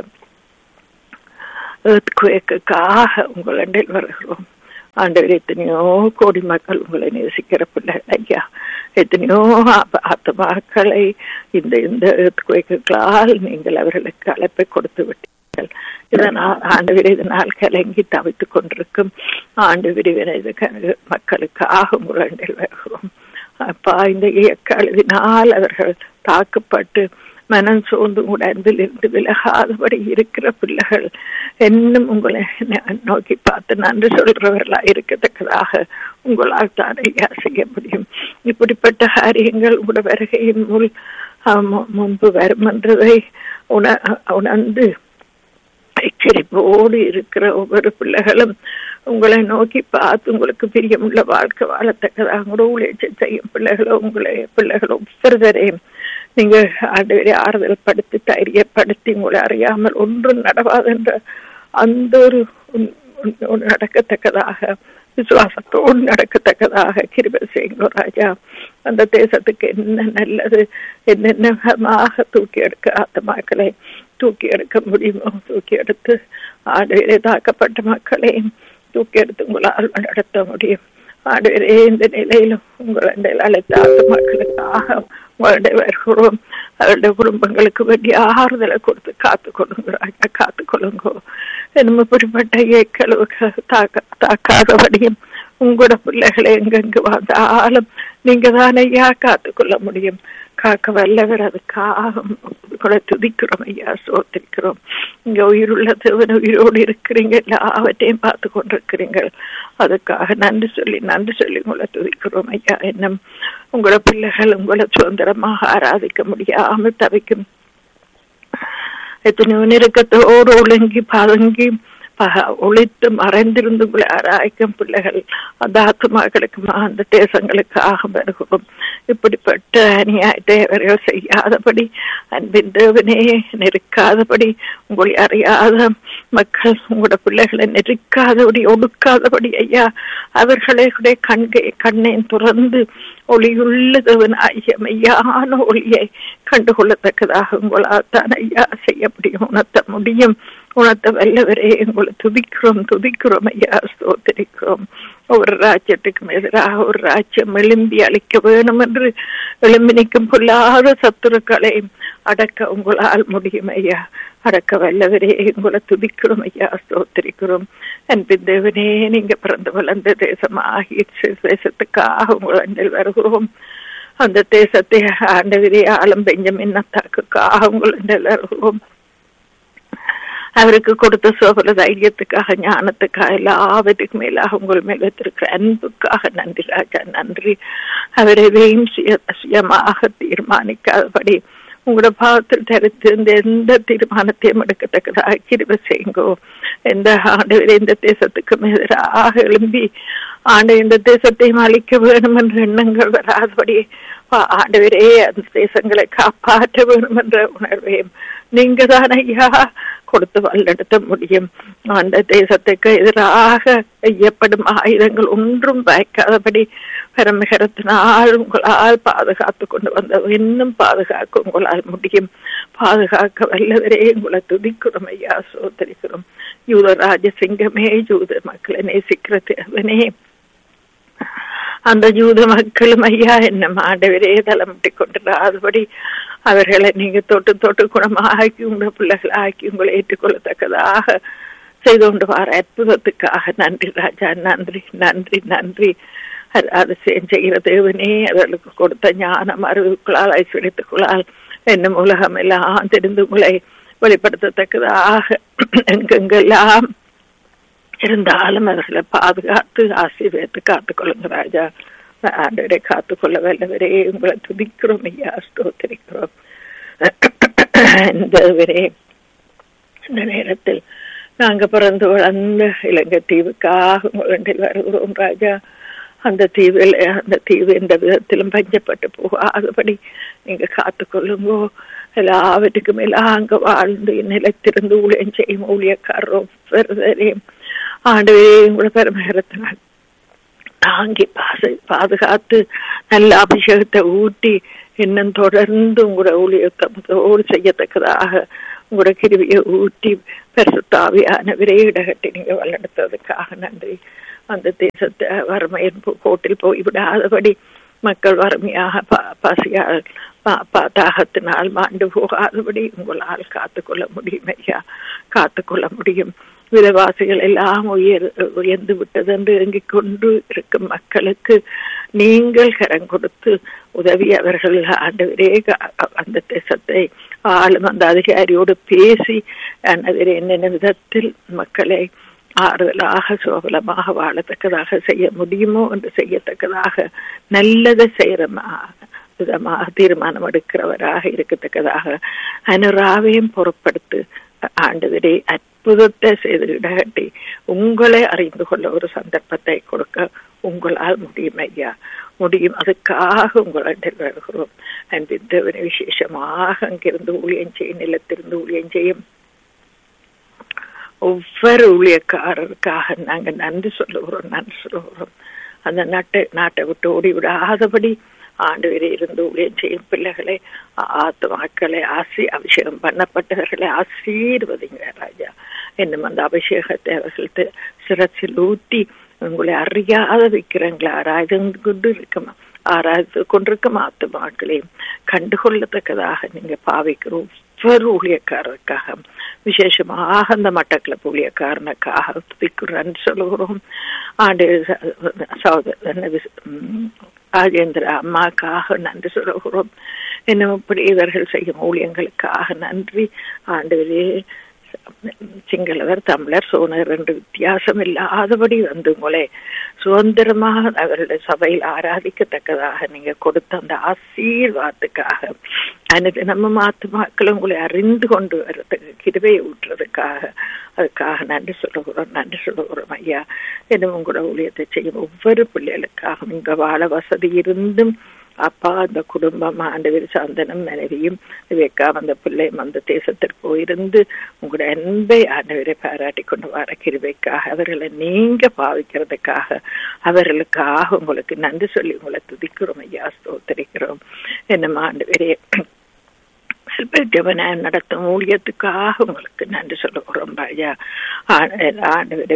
Speaker 1: குயக்காக உங்களில் வருகிறோம் ஆண்டவர் எத்தனையோ கோடி மக்கள் உங்களை நேசிக்கிற பிள்ளைகள் ஐயா எத்தனையோ ஆத்மாக்களை இந்த இந்த குயக்களால் நீங்கள் அவர்களுக்கு அழைப்பை கொடுத்து விட்டீர்கள் இதனால் ஆண்டு இதனால் கலங்கி தவித்துக் கொண்டிருக்கும் ஆண்டு விரிவினை மக்களுக்காக உங்களில் வருகிறோம் அப்பா இந்த இயக்காளதினால் அவர்கள் தாக்கப்பட்டு மனம் சோர்ந்து கூட அன்பிலிருந்து விலகாதபடி இருக்கிற பிள்ளைகள் இன்னும் உங்களை நோக்கி பார்த்து நன்றி சொல்றவர்களா இருக்கத்தக்கதாக உங்களால் தான் ஐயா செய்ய முடியும் இப்படிப்பட்ட காரியங்கள் உங்களோட வருகையின் முன் முன்பு வரும் என்றதை உண உணர்ந்து எச்சரிப்போடு இருக்கிற ஒவ்வொரு பிள்ளைகளும் உங்களை நோக்கி பார்த்து உங்களுக்கு பிரியமுள்ள வாழ்க்கை வாழத்தக்கதாக கூட ஊழியர் செய்யும் பிள்ளைகளோ உங்களை பிள்ளைகளோ ஒவ்வொருவரையும் நீங்க ஆண்டவரை ஆறுதல் படுத்தி தைரியப்படுத்தி உங்களை அறியாமல் ஒன்றும் நடவாதென்ற அந்த ஒரு நடக்கத்தக்கதாக விசுவாசத்தோடு நடக்கத்தக்கதாக கிருப செய்யுங்களோ ராஜா அந்த தேசத்துக்கு என்ன நல்லது என்னென்னமாக தூக்கி எடுக்க ஆத்மாக்களை தூக்கி எடுக்க முடியுமோ தூக்கி எடுத்து ஆடுவரை தாக்கப்பட்ட மக்களையும் தூக்கி எடுத்து உங்களால் நடத்த முடியும் ஆடுவரே இந்த நிலையிலும் உங்களை அழைத்த ஆத்மாக்களுக்காக உங்களுடைய வருகிறோம் அவருடைய குடும்பங்களுக்கு வேண்டிய ஆறுதலை கொடுத்து காத்து கொள்ளுங்க காத்து கொள்ளுங்க நம்ம இப்படிப்பட்ட ஏக்களவு தாக்க தாக்காதபடியும் உங்களோட பிள்ளைகளை எங்கெங்கு வந்தாலும் நீங்க தான் ஐயா காத்துக்கொள்ள முடியும் காக்க வல்லவர் அதுக்காக கூட துதிக்கிறோம் ஐயா சோத்திருக்கிறோம் இங்க உயிருள்ள தேவன் உயிரோடு இருக்கிறீங்க எல்லாவற்றையும் பார்த்து கொண்டிருக்கிறீங்க அதுக்காக நன்றி சொல்லி நன்றி சொல்லி உங்களை துதிக்கிறோம் ஐயா என்ன உங்களோட பிள்ளைகள் உங்களை சுதந்திரமாக ஆராதிக்க முடியாமல் தவிக்கும் எத்தனையோ நெருக்கத்தோடு ஒழுங்கி பதுங்கி ஒழித்து மறைந்திருந்து உங்களை ஆராய்க்கும் பிள்ளைகள் அந்த ஆத்மாக்களுக்கு அந்த தேசங்களுக்காக வருகிறோம் இப்படிப்பட்ட அநியாயத்தை அவர்கள் செய்யாதபடி அன்பின் தேவனே நெருக்காதபடி உங்களை அறியாத மக்கள் உங்களோட பிள்ளைகளை நெருக்காதபடி ஒடுக்காதபடி ஐயா அவர்களை கூட கண்கை கண்ணை துறந்து ஒளியுள்ள தேவன் ஐயா மெய்யான ஒளியை கண்டுகொள்ளத்தக்கதாக உங்களால் தான் ஐயா செய்ய முடியும் உணர்த்த முடியும் உணர்த்த வல்லவரே உங்களை துதிக்கிறோம் துதிக்கிறோம் ஐயா ஸ்தோத்திரிக்கிறோம் ஒரு ராஜ்யத்துக்கும் எதிராக ஒரு ராஜ்யம் எழும்பி அளிக்க வேணும் என்று எழும்பி நிற்கும் பொல்லாத சத்துருக்களை அடக்க உங்களால் முடியும் ஐயா அடக்க வல்லவரே உங்களை துதிக்கிறோம் ஐயா ஸ்தோத்திரிக்கிறோம் அன்பின் தேவனே நீங்க பிறந்து வளர்ந்த தேசமாகி தேசத்துக்காக உங்கள் வருகிறோம் அந்த தேசத்தை ஆண்டவரே ஆலம் பெஞ்சமின் அத்தாக்குக்காக உங்கள் வருகிறோம் அவருக்கு கொடுத்த சோபல தைரியத்துக்காக ஞானத்துக்காக எல்லாவற்றுக்கும் மேலாக உங்கள் மேல் வைத்திருக்கிற அன்புக்காக நன்றி ராஜா நன்றி அவரை எதையும் சுயமாக தீர்மானிக்காதபடி உங்களோட பாவத்தில் தரித்து இந்த எந்த தீர்மானத்தையும் எடுக்கத்தக்கதாக கிருப செய்யுங்கோ எந்த ஆண்டு இந்த தேசத்துக்கும் எதிராக எழும்பி ஆண்டு இந்த தேசத்தையும் அழிக்க வேணும் என்ற எண்ணங்கள் வராதபடி ஆண்டவரே அந்த தேசங்களை காப்பாற்ற வேணும் என்ற உணர்வையும் நீங்க தான் ஐயா கொடுத்து வல்லெடுத்த முடியும் அந்த தேசத்துக்கு எதிராக செய்யப்படும் ஆயுதங்கள் ஒன்றும் பயக்காதபடி பரமகரத்தினால் உங்களால் பாதுகாத்து கொண்டு வந்த இன்னும் பாதுகாக்க உங்களால் முடியும் பாதுகாக்க வல்லவரே உங்களை துதிக்கிறோம் ஐயா சோதரிக்கிறோம் யூத ராஜசிங்கமே யூத மக்களை நேசிக்கிற தேவனே அந்த யூத மக்களும் ஐயா என்ன ஆண்டவரே தலைமுட்டி கொண்டிராதபடி அவர்களை நீங்க தொட்டு தொட்டு குணமாக்கி உங்க பிள்ளைகளை ஆக்கி உங்களை ஏற்றுக்கொள்ளத்தக்கதாக செய்து கொண்டு வர அற்புதத்துக்காக நன்றி ராஜா நன்றி நன்றி நன்றி அது செய்கிற தேவனே அவர்களுக்கு கொடுத்த ஞானம் அறிவுக்குள்ளால் ஐஸ்வர்யத்துக்குள்ளால் என்னும் உலகம் எல்லாம் தெரிந்து உங்களை வெளிப்படுத்தத்தக்கதாக எங்கெங்கெல்லாம் இருந்தாலும் அவர்களை பாதுகாத்து ஆசீர்வதித்து காத்துக்கொள்ளுங்க ராஜா ஆண்டவரை காத்துக்கொள்ள வல்லவரே உங்களை துதிக்கிறோம் ஐயா ஸ்தோத்திரிக்கிறோம் இந்தவரே இந்த நேரத்தில் நாங்க பிறந்து வளர்ந்த இலங்கை தீவுக்காக உங்களில் வருகிறோம் ராஜா அந்த தீவில் அந்த தீவு எந்த விதத்திலும் பஞ்சப்பட்டு போகாதபடி நீங்க காத்துக்கொள்ளுங்கோ எல்லாவற்றுக்கும் எல்லாம் அங்க வாழ்ந்து நிலைத்திருந்து ஊழியம் செய்யும் ஊழியக்காரரும் பெருதரையும் ஆண்டவே உங்களை பெருமகரத்தினால் தாங்கி பாது பாதுகாத்து நல்ல அபிஷேகத்தை ஊட்டி இன்னும் தொடர்ந்து உங்களோட ஊழியத்தோடு செய்யத்தக்கதாக உங்களோட கிருவியை ஊட்டி பரிசுத்தாவியானவரே இடகட்டி நீங்க வல்லெடுத்ததுக்காக நன்றி அந்த தேசத்தை வறுமையின் கோட்டில் போய் விடாதபடி மக்கள் வறுமையாக பசியால் தாகத்தினால் மாண்டு போகாதபடி உங்களால் காத்துக்கொள்ள முடியும் ஐயா காத்துக்கொள்ள முடியும் விதவாசிகள் எல்லாம் உயர் உயர்ந்து விட்டது என்று இறங்கிக் கொண்டு இருக்கும் மக்களுக்கு நீங்கள் கரம் கொடுத்து உதவி அவர்கள் ஆண்டவரே அந்த தேசத்தை ஆளும் அந்த அதிகாரியோடு பேசி ஆண்டவரே என்னென்ன விதத்தில் மக்களை ஆறுதலாக சோகலமாக வாழத்தக்கதாக செய்ய முடியுமோ என்று செய்யத்தக்கதாக நல்லதை செய்யற விதமாக தீர்மானம் எடுக்கிறவராக இருக்கத்தக்கதாக அனுராவையும் பொருட்படுத்து ஆண்டவரே அற்புதத்தை செய்து இடகட்டி உங்களை அறிந்து கொள்ள ஒரு சந்தர்ப்பத்தை கொடுக்க உங்களால் முடியும் ஐயா முடியும் அதுக்காக உங்களிடம் வருகிறோம் அன்பின் தேவனை விசேஷமாக அங்கிருந்து ஊழியம் செய்யும் நிலத்திலிருந்து ஊழியம் செய்யும் ஒவ்வொரு ஊழியக்காரருக்காக நாங்க நன்றி சொல்லுகிறோம் நன்றி சொல்லுகிறோம் அந்த நாட்டை நாட்டை விட்டு ஓடி விடாதபடி ஆண்டு வரை இருந்து ஊழியம் செய்யும் பிள்ளைகளை ஆத்மாக்களை ஆசி அபிஷேகம் பண்ணப்பட்டவர்களை ஆசீர்வதிங்க ராஜா என்னும் அந்த அபிஷேகத்தை அவர்களுக்கு சிரசில் ஊட்டி உங்களை அறியாத வைக்கிறீங்களா ஆராய்ந்து கொண்டு இருக்குமா ஆராய்ந்து கொண்டிருக்கும் ஆத்மாக்களையும் கண்டுகொள்ளத்தக்கதாக நீங்க பாவிக்கிற ஒவ்வொரு ஊழியக்காரருக்காக விசேஷமாக அந்த மட்டக்களப்பு ஊழியக்காரனுக்காக துதிக்கிறேன்னு சொல்லுகிறோம் ஆண்டு சகோதரன் ராஜேந்திர அம்மாக்காக நன்றி சொல்லுகிறோம் இன்னும் இப்படி இவர்கள் செய்யும் ஊழியங்களுக்காக நன்றி ஆண்டவரே சிங்களவர் தமிழர் சோனர் என்று வித்தியாசம் இல்லாதபடி வந்து உங்களை சுதந்திரமாக அவருடைய சபையில் ஆராதிக்கத்தக்கதாக நீங்க கொடுத்த அந்த ஆசீர்வாதத்துக்காக அனைத்து நம்ம மாத்துமாக்கள் உங்களை அறிந்து கொண்டு வர்றதுக்கு கிருவை ஊற்றுறதுக்காக அதுக்காக நன்றி சொல்லுகிறோம் நன்றி சொல்லுகிறோம் ஐயா என்ன உங்களோட ஊழியத்தை செய்யும் ஒவ்வொரு பிள்ளைகளுக்காக இங்க வாழ வசதி இருந்தும் அப்பா அந்த குடும்பம் ஆண்டவர் சாந்தனம் மனைவியும் வைக்காம அந்த பிள்ளையும் அந்த தேசத்திற்கு போயிருந்து உங்களோட அன்பை ஆண்டவரை பாராட்டி கொண்டு வர கிருவைக்காக அவர்களை நீங்க பாவிக்கிறதுக்காக அவர்களுக்காக உங்களுக்கு நன்றி சொல்லி உங்களை துதிக்கிறோம் ஐயா ஸ்தோத்தரிக்கிறோம் என்னம்மா ஆண்டவரே செல்பெற்றவனை நடத்தும் ஊழியத்துக்காக உங்களுக்கு நன்றி சொல்லுகிறோம் ஐயா ஆண்டவரே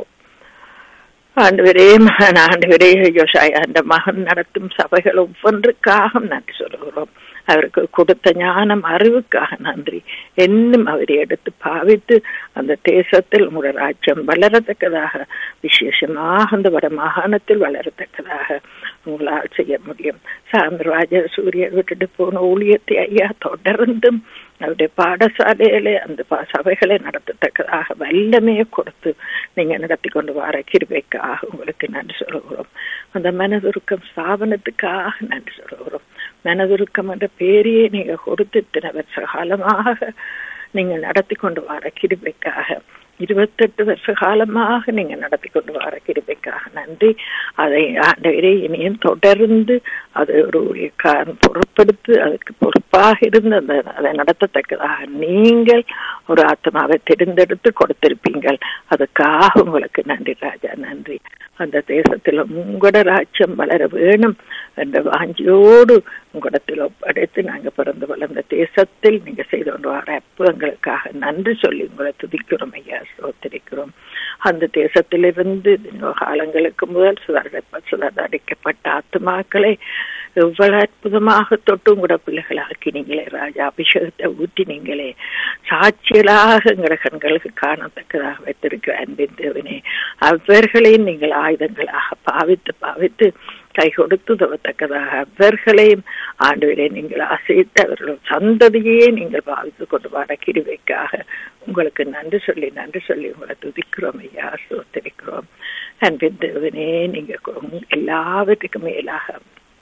Speaker 1: ஆண்டவரே மகன் ஆண்டவரே யோசாயா அந்த மகன் நடத்தும் சபைகள் ஒவ்வொன்றுக்காக நன்றி சொல்லுகிறோம் அவருக்கு கொடுத்த ஞானம் அறிவுக்காக நன்றி என்னும் அவரை எடுத்து பாவித்து அந்த தேசத்தில் உங்களோட ராஜ்யம் வளரத்தக்கதாக விசேஷமாக அந்த வட மாகாணத்தில் வளரத்தக்கதாக உங்களால் செய்ய முடியும் சாமிராஜ சூரியன் விட்டுட்டு போன ஊழியத்தை ஐயா தொடர்ந்தும் அவருடைய பாடசாலையிலே அந்த சபைகளை நடத்தத்தக்கதாக வல்லமையை கொடுத்து நீங்க நடத்தி கொண்டு வர கிருபைக்காக உங்களுக்கு நன்றி சொல்கிறோம் அந்த மனதுருக்கம் ஸ்தாபனத்துக்காக நன்றி சொல்கிறோம் மனதுருக்கம் என்ற பேரையே நீங்க கொடுத்து இத்தனை வருஷ காலமாக நீங்க நடத்தி கொண்டு வர கிருபைக்காக இருபத்தெட்டு வருஷ காலமாக நீங்க நடத்தி கொண்டு வர கிருபைக்காக நன்றி அதை ஆண்டவரே இனியும் தொடர்ந்து அதை ஒரு ஊழியக்காரன் பொறுப்படுத்து அதுக்கு பொறுப்பாக இருந்து அந்த அதை நடத்தத்தக்கதாக நீங்கள் ஒரு ஆத்மாவை தெரிந்தெடுத்து கொடுத்திருப்பீங்கள் அதுக்காக உங்களுக்கு நன்றி ராஜா நன்றி அந்த தேசத்தில் உங்களோட ராஜ்யம் வளர வேணும் என்ற வாஞ்சியோடு உங்களிடத்தில் ஒப்படைத்து நாங்க பிறந்து வளர்ந்த தேசத்தில் நீங்க செய்து கொண்டு வர அற்புதங்களுக்காக நன்றி சொல்லி உங்களை துதிக்கிறோம் ஐயா சோத்திருக்கிறோம் அந்த தேசத்திலிருந்து காலங்களுக்கு முதல் சுதர சுதரடிக்கப்பட்ட ஆத்மாக்களை எவ்வளவு அற்புதமாக தொட்டு உங்களோட பிள்ளைகளை ஆக்கினீங்களே ராஜா அபிஷேகத்தை ஊற்றினீங்களே சாட்சிகளாக எங்களோட கண்களுக்கு காணத்தக்கதாக வைத்திருக்கிற அன்பின் தேவனே அவர்களையும் நீங்கள் ஆயுதங்களாக பாவித்து பாவித்து கை கொடுத்து தவத்தக்கதாக அவர்களையும் ஆண்டுவரை நீங்கள் அசைத்து அவர்கள் சந்ததியே நீங்கள் பாவித்துக் கொண்டு வர கிருவைக்காக உங்களுக்கு நன்றி சொல்லி நன்றி சொல்லி உங்களை துதிக்கிறோம் ஐயா சோத்தரிக்கிறோம் அன்பின் தேவனே நீங்க எல்லாவற்றுக்கும் மேலாக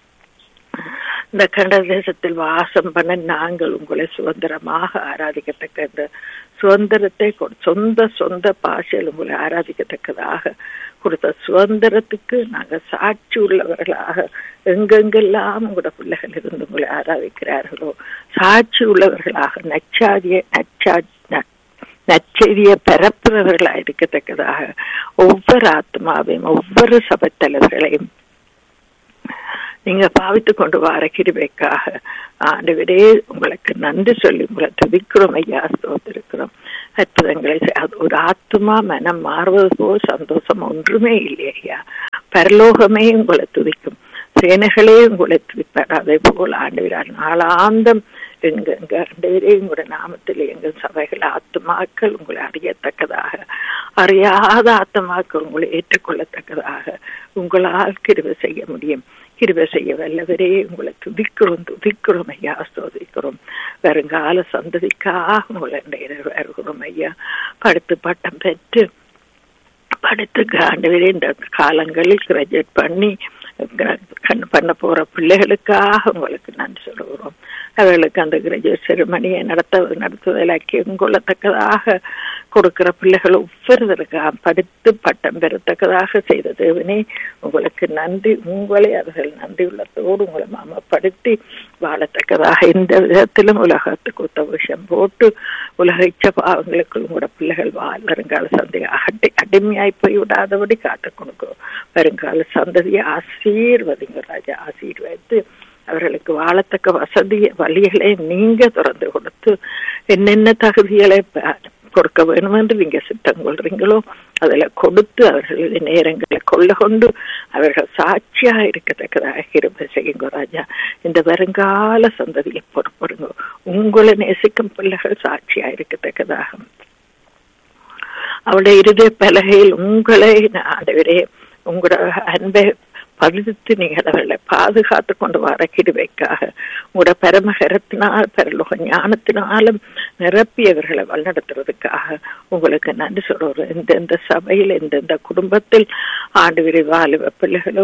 Speaker 1: இந்த கண்ட தேசத்தில் வாசம் பண்ண நாங்கள் உங்களை சுதந்திரமாக ஆராதிக்கத்தக்க இந்த சுதந்திரத்தை சொந்த சொந்த பாஷையில் உங்களை ஆராதிக்கத்தக்கதாக கொடுத்த சுதந்திரத்துக்கு நாங்கள் சாட்சி உள்ளவர்களாக எங்கெங்கெல்லாம் உங்களோட பிள்ளைகள் இருந்து உங்களை ஆராதிக்கிறார்களோ சாட்சி உள்ளவர்களாக நச்சாதிய நச்சா நச்செய்தியை பரப்புறவர்களாக இருக்கத்தக்கதாக ஒவ்வொரு ஆத்மாவையும் ஒவ்வொரு சபை தலைவர்களையும் நீங்க பாவித்து கொண்டு வர கிருபைக்காக ஆண்டவரே உங்களுக்கு நன்றி சொல்லி உங்களை துதிக்கிறோம் ஐயா ஸ்தோத்திருக்கிறோம் அற்புதங்களை ஒரு ஆத்மா மனம் மாறுவது போல் சந்தோஷம் ஒன்றுமே இல்லை ஐயா பரலோகமே உங்களை துதிக்கும் சேனைகளே உங்களை துதிப்பார் அதே போல் ஆண்டவரால் நாளாந்தம் எங்க எங்க ஆண்டவரே உங்களோட நாமத்தில் எங்கள் சபைகள் ஆத்மாக்கள் உங்களை அறியத்தக்கதாக அறியாத ஆத்மாக்கள் உங்களை ஏற்றுக்கொள்ளத்தக்கதாக உங்களால் கிருவை செய்ய முடியும் கிருவை செய்ய வல்லவரே உங்களை துதிக்கிறோம் துதிக்கிறோம் ஐயா சோதிக்கிறோம் வருங்கால சந்ததிக்காக உங்களை வருகிறோம் ஐயா படுத்து பட்டம் பெற்று படுத்து ஆண்டவரே இந்த காலங்களில் கிராஜுவேட் பண்ணி பண்ண போற பிள்ளைகளுக்காக உங்களுக்கு நன்றி சொல்லுகிறோம் அவர்களுக்கு அந்த கிராஜுவேட் செருமனியை நடத்த நடத்துவதில் கொள்ளத்தக்கதாக கொடுக்கிற பிள்ளைகள் ஒவ்வொருவருக்காக படித்து பட்டம் பெறத்தக்கதாக செய்த தேவனே உங்களுக்கு நன்றி உங்களை அவர்கள் நன்றி உள்ளத்தோடு உங்களை மாமப்படுத்தி வாழத்தக்கதாக எந்த விதத்திலும் உலகத்துக்கு ஒத்த விஷயம் போட்டு உலக இச்ச பாவங்களுக்குள் உங்களோட பிள்ளைகள் வாழ் வருங்கால சந்தையை அடி அடிமையாய் போய் விடாதபடி காத்து கொடுக்கும் வருங்கால சந்ததியை ஆசீர்வதிங்க ராஜா ஆசீர்வதித்து அவர்களுக்கு வாழத்தக்க வசதி வழிகளை நீங்க திறந்து கொடுத்து என்னென்ன தகுதிகளை கொடுக்க வேணும் என்று நீங்க சித்தம் கொள்றீங்களோ அதுல கொடுத்து அவர்களுடைய நேரங்களை கொள்ள கொண்டு அவர்கள் சாட்சியா இருக்கத்தக்கதாக இருப்ப செய்யுங்க ராஜா இந்த வருங்கால சந்ததியை பொறுப்படுங்க உங்களை நேசிக்கும் பிள்ளைகள் சாட்சியா இருக்கத்தக்கதாக அவளுடைய இருதய பலகையில் உங்களை ஆண்டவரே உங்களோட அன்பை பதித்து நீங்கள் அவர்களை பாதுகாத்து கொண்டு வர கிருவைக்காக உங்களோட பரமகரத்தினால் பரலோக ஞானத்தினாலும் நிரப்பி அவர்களை வழிநடத்துறதுக்காக உங்களுக்கு நன்றி சொல்றோம் எந்தெந்த சபையில் எந்தெந்த குடும்பத்தில் ஆண்டு விரிவாலுவ பிள்ளைகளோ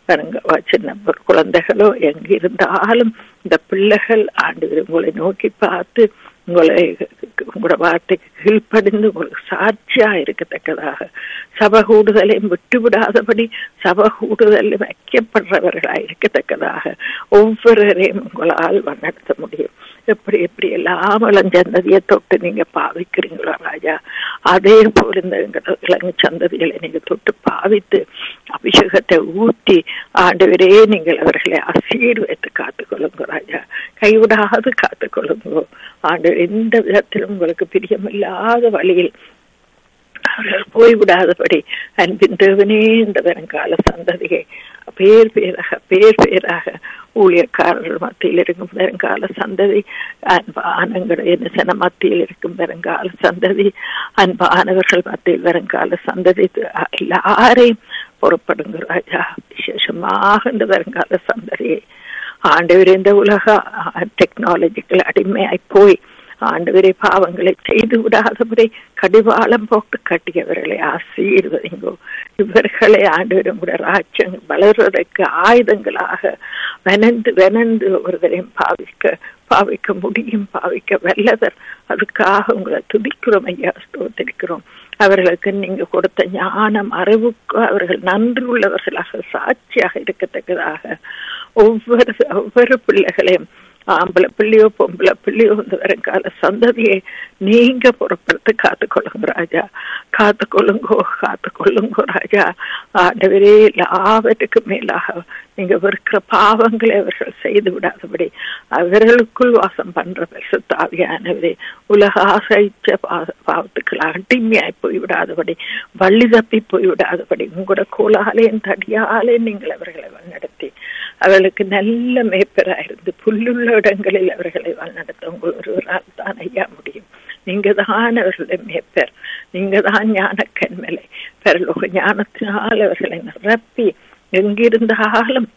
Speaker 1: சின்ன குழந்தைகளோ எங்கிருந்தாலும் இந்த பிள்ளைகள் ஆண்டு உங்களை நோக்கி பார்த்து உங்களை உங்களோட வார்த்தைக்கு கீழ்ப்படிந்து உங்களுக்கு சாட்சியா இருக்கத்தக்கதாக சப கூடுதலையும் விட்டு விடாதபடி சப கூடுதல் வைக்கப்படுறவர்களாக இருக்கத்தக்கதாக ஒவ்வொருவரையும் உங்களால் நடத்த முடியும் எப்படி எப்படி எல்லாம் இளஞ்சந்ததியை தொட்டு நீங்க பாவிக்கிறீங்களோ ராஜா அதே போல இந்த இளங்கு சந்ததிகளை நீங்க தொட்டு பாவித்து அபிஷேகத்தை ஊற்றி ஆண்டவரே நீங்கள் அவர்களை ஆசீர்வதித்து காத்துக்கொள்ளுங்க ராஜா கைவிடாது காத்துக்கொள்ளுங்க ஆண்டு எந்த விதத்திலும் உங்களுக்கு பிரியமில்லாத வழியில் அவர்கள் போய்விடாதபடி அன்பின் தேவனே இந்த வருங்கால சந்ததியை பேர் பேராக பேர் பேராக ஊழியக்காரர்கள் மத்தியில் இருக்கும் வருங்கால சந்ததி அன்பானங்களுடைய நிசன மத்தியில் இருக்கும் வருங்கால சந்ததி அன்பானவர்கள் மத்தியில் வருங்கால சந்ததி எல்லாரையும் பொறுப்படுங்க ராஜா விசேஷமாக இந்த வருங்கால சந்ததியை ஆண்டவர் இந்த உலக டெக்னாலஜிக்கல் அடிமையாய் போய் ஆண்டவரை பாவங்களை செய்து விடாதபடி கடிவாளம் போட்டு கட்டியவர்களை ஆசீர்வதிங்கோ இவர்களை ஆண்டவரும் கூட ராஜ்யம் வளர்வதற்கு ஆயுதங்களாக வெனந்து வெனந்து ஒருவரையும் பாவிக்க பாவிக்க முடியும் பாவிக்க வல்லவர் அதுக்காக உங்களை துதிக்கிறோம் ஐயா ஸ்தோத்திருக்கிறோம் அவர்களுக்கு நீங்க கொடுத்த ஞானம் அறிவுக்கு அவர்கள் நன்றி உள்ளவர்களாக சாட்சியாக இருக்கத்தக்கதாக ஒவ்வொரு ஒவ்வொரு பிள்ளைகளையும் ஆம்பளை பிள்ளையோ பொம்பளை பிள்ளையோ இந்த வருங்கால சந்ததியை நீங்க பொறுப்படுத்த காத்துக்கொள்ளுங்க ராஜா காத்துக்கொள்ளுங்கோ காத்துக்கொள்ளுங்கோ ராஜா ஆண்டவரே லாபத்துக்கு மேலாக நீங்க வெறுக்கிற பாவங்களை அவர்கள் செய்து விடாதபடி அவர்களுக்குள் வாசம் பண்ற பரிசுத்தாவியானவரே உலக ஆசைச்ச பாவத்துக்கள் அடிமையாய் போய்விடாதபடி வள்ளி தப்பி போய்விடாதபடி உங்களோட கோலாலையும் தடியாலே நீங்கள் அவர்களை வழிநடத்தி அவர்களுக்கு நல்ல மேய்ப்பராயிருந்து புல்லுள்ள இடங்களில் அவர்களை வழிநடத்த உங்கள் ஒருவரால் தான் ஐயா முடியும் நீங்க தான் அவர்களுடைய மேய்ப்பர் நீங்க தான் ஞான கண்மலை பரலோக ஞானத்தினால் அவர்களை நிரப்பி எங்கிருந்தாலும்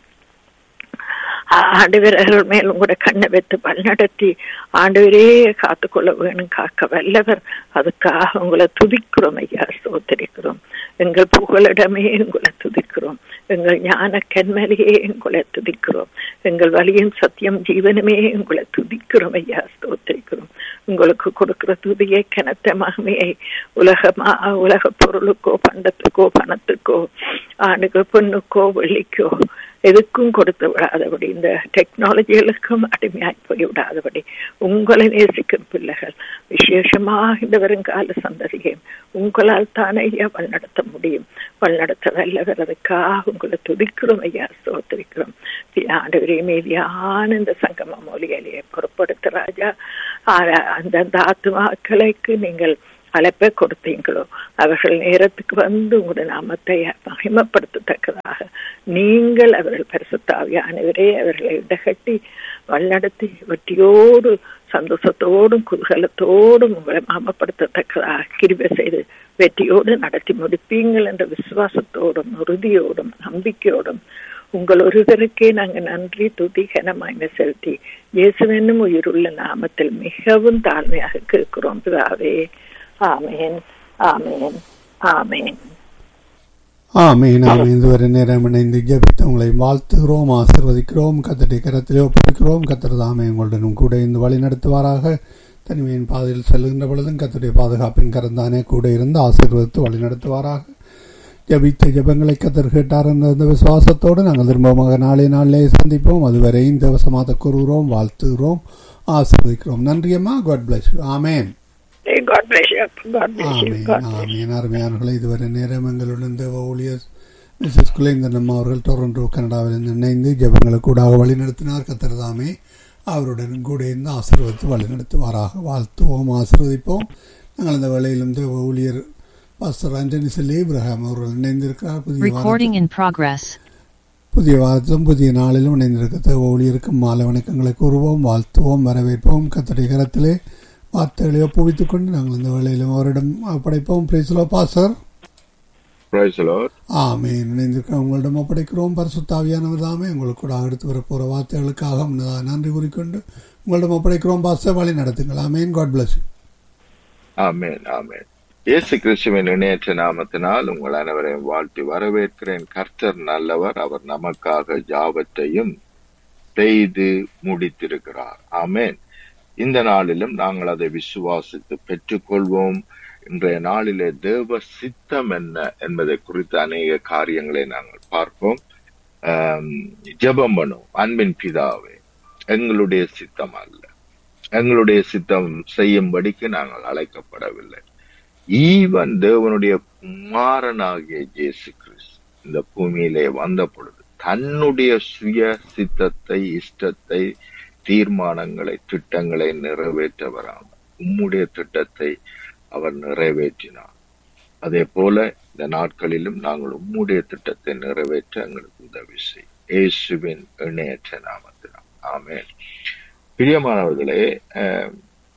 Speaker 1: ஆண்டவர்கள் மேல் உங்களோட கண்ணை வைத்து வழிநடத்தி ஆண்டவரே காத்துக்கொள்ள வேணும் காக்க வல்லவர் அதுக்காக உங்களை துதிக்கிறோம் ஐயா சோதரிக்கிறோம் எங்கள் புகலிடமே உங்களை துதிக்கிறோம் எங்கள் ஞான கண்மலையே உங்களை துதிக்கிறோம் எங்கள் வழியின் சத்தியம் ஜீவனமே உங்களை துதிக்கிறோம் ஐயா ஸ்தோத்திரிக்கிறோம் உங்களுக்கு கொடுக்கிற துதியை கனத்த மகமையை உலகமா உலக பொருளுக்கோ பண்டத்துக்கோ பணத்துக்கோ ஆணுக்கு பொண்ணுக்கோ வெள்ளிக்கோ எதுக்கும் கொடுத்து விடாதபடி இந்த டெக்னாலஜிகளுக்கும் அடிமையாய் போய் விடாதபடி உங்களை நேசிக்கும் பிள்ளைகள் விசேஷமாக இந்த வருங்கால சந்ததியை உங்களால் தானே ஐயா வழிநடத்த முடியும் வழிநடத்த வல்லவர் அதுக்காக உங்களை துதிக்கிறோம் ஐயா சோத்திரிக்கிறோம் ஆண்டவரே மீதியான இந்த சங்கம மொழிகளையே பொறுப்படுத்த ராஜா அந்தந்த ஆத்மாக்களுக்கு நீங்கள் அழைப்பை கொடுத்தீங்களோ அவர்கள் நேரத்துக்கு வந்து உங்களுடைய நாமத்தை மகிமப்படுத்தத்தக்கதாக நீங்கள் அவர்கள் பரிசுத்தாவியானவரே அவர்களை இடகட்டி வழிநடத்தி வெற்றியோடு சந்தோஷத்தோடும் குதூகலத்தோடும் உங்களை மாமப்படுத்தத்தக்கதாக கிருபை செய்து வெற்றியோடு நடத்தி முடிப்பீங்கள் என்ற விசுவாசத்தோடும் உறுதியோடும் நம்பிக்கையோடும் உங்கள் ஒருவருக்கே நாங்கள் நன்றி துதி கனமாய்மை செலுத்தி இயேசுவென்னும் உயிருள்ள நாமத்தில் மிகவும் தாழ்மையாக கேட்கிறோம் பிதாவே ஆமேன் ஆமேன் ஆமேன்
Speaker 2: ஆமீன் ஆமீன் இதுவரை நேரம் இணைந்து ஜபித்து உங்களை வாழ்த்துகிறோம் ஆசிர்வதிக்கிறோம் கத்தட்டை கரத்திலே ஒப்புக்கிறோம் கத்தர் தாமே உங்களுடனும் கூட இருந்து வழி நடத்துவாராக தனிமையின் பாதையில் செல்கின்ற பொழுதும் கத்தருடைய பாதுகாப்பின் கரந்தானே கூட இருந்து ஆசீர்வதித்து வழி நடத்துவாராக ஜபித்த ஜபங்களை கத்தர் கேட்டார் என்ற அந்த விசுவாசத்தோடு நாங்கள் திரும்பமாக நாளை நாளிலே சந்திப்போம் அதுவரை இந்த வசமாக கூறுகிறோம் வாழ்த்துகிறோம் ஆசீர்வதிக்கிறோம் நன்றியம்மா God bless you amen
Speaker 1: God bless you. God bless you. God bless you.
Speaker 2: ஆமீன் அருமையானவர்களை இதுவரை நேரம் எங்களுடன் தேவ ஊழியர் மிஸ்ஸஸ் குலேந்தன் அம்மா அவர்கள் டொரண்டோ கனடாவில் இணைந்து ஜபங்களுக்கு கூடாக வழிநடத்தினார் கத்திரதாமே அவருடன் கூட இருந்து ஆசீர்வதித்து வழிநடத்துவாராக வாழ்த்துவோம் ஆசீர்வதிப்போம் நாங்கள் இந்த வேளையிலும் தேவ ஊழியர் பாஸ்டர் ஆண்டனி செல்லி இப்ராஹிம் அவர்கள் இணைந்திருக்கிறார் புதிய
Speaker 3: Recording in progress.
Speaker 2: புதிய வாரத்திலும் புதிய நாளிலும் இணைந்திருக்க தேவ ஊழியருக்கும் மாலை வணக்கங்களை கூறுவோம் வாழ்த்துவோம் வரவேற்போம் கத்தடைய கரத்திலே வார்த்தைகளை ஒப்புவித்துக் கொண்டு நாங்கள் இந்த வேளையிலும் அவரிடம் படைப்போம் praise lord pastor
Speaker 4: Praise the Lord.
Speaker 2: ஆமீன் இணைந்திருக்க உங்களிடம் ஒப்படைக்கிறோம் பரிசுத்தாவியானவர் தாமே உங்களுக்கு கூட அடுத்து வரப்போகிற வார்த்தைகளுக்காக முன்னதாக நன்றி கூறிக்கொண்டு உங்களிடம் ஒப்படைக்கிறோம் பாச வழி நடத்துங்கள் ஆமீன் காட் பிளஸ்
Speaker 4: ஆமென் ஆமென் இயேசு கிறிஸ்துவின் இணையற்ற நாமத்தினால் உங்கள் அனைவரையும் வாழ்த்தி வரவேற்கிறேன் கர்த்தர் நல்லவர் அவர் நமக்காக ஜாவத்தையும் செய்து முடித்திருக்கிறார் ஆமென் இந்த நாளிலும் நாங்கள் அதை விசுவாசித்து பெற்றுக்கொள்வோம் இன்றைய நாளிலே தேவ சித்தம் என்ன என்பதை குறித்து அநேக காரியங்களை நாங்கள் பார்ப்போம் ஆம், ஜெபம் பண்ணுவோம் அன்பின் பிதாவே எங்களுடைய சித்தம் அல்ல எங்களுடைய சித்தம் செய்யும்படிக்கு நாங்கள் அழைக்கப்படவில்லை ஈவன் தேவனுடைய குமாரனாகிய இயேசு கிறிஸ்து இந்த பூமியிலே வந்த பொழுது தன்னுடைய சுய சித்தத்தை இஷ்டத்தை தீர்மானங்களை திட்டங்களை நிறைவேற்றவராமல் உம்முடைய திட்டத்தை அவர் நிறைவேற்றினார் அதே போல இந்த நாட்களிலும் நாங்கள் உம்முடைய திட்டத்தை நிறைவேற்ற எங்களுக்கு உதவி செய் இயேசுவின் இணையற்ற நாமத்தினால் ஆமென் பிரியமானவர்களே அஹ்,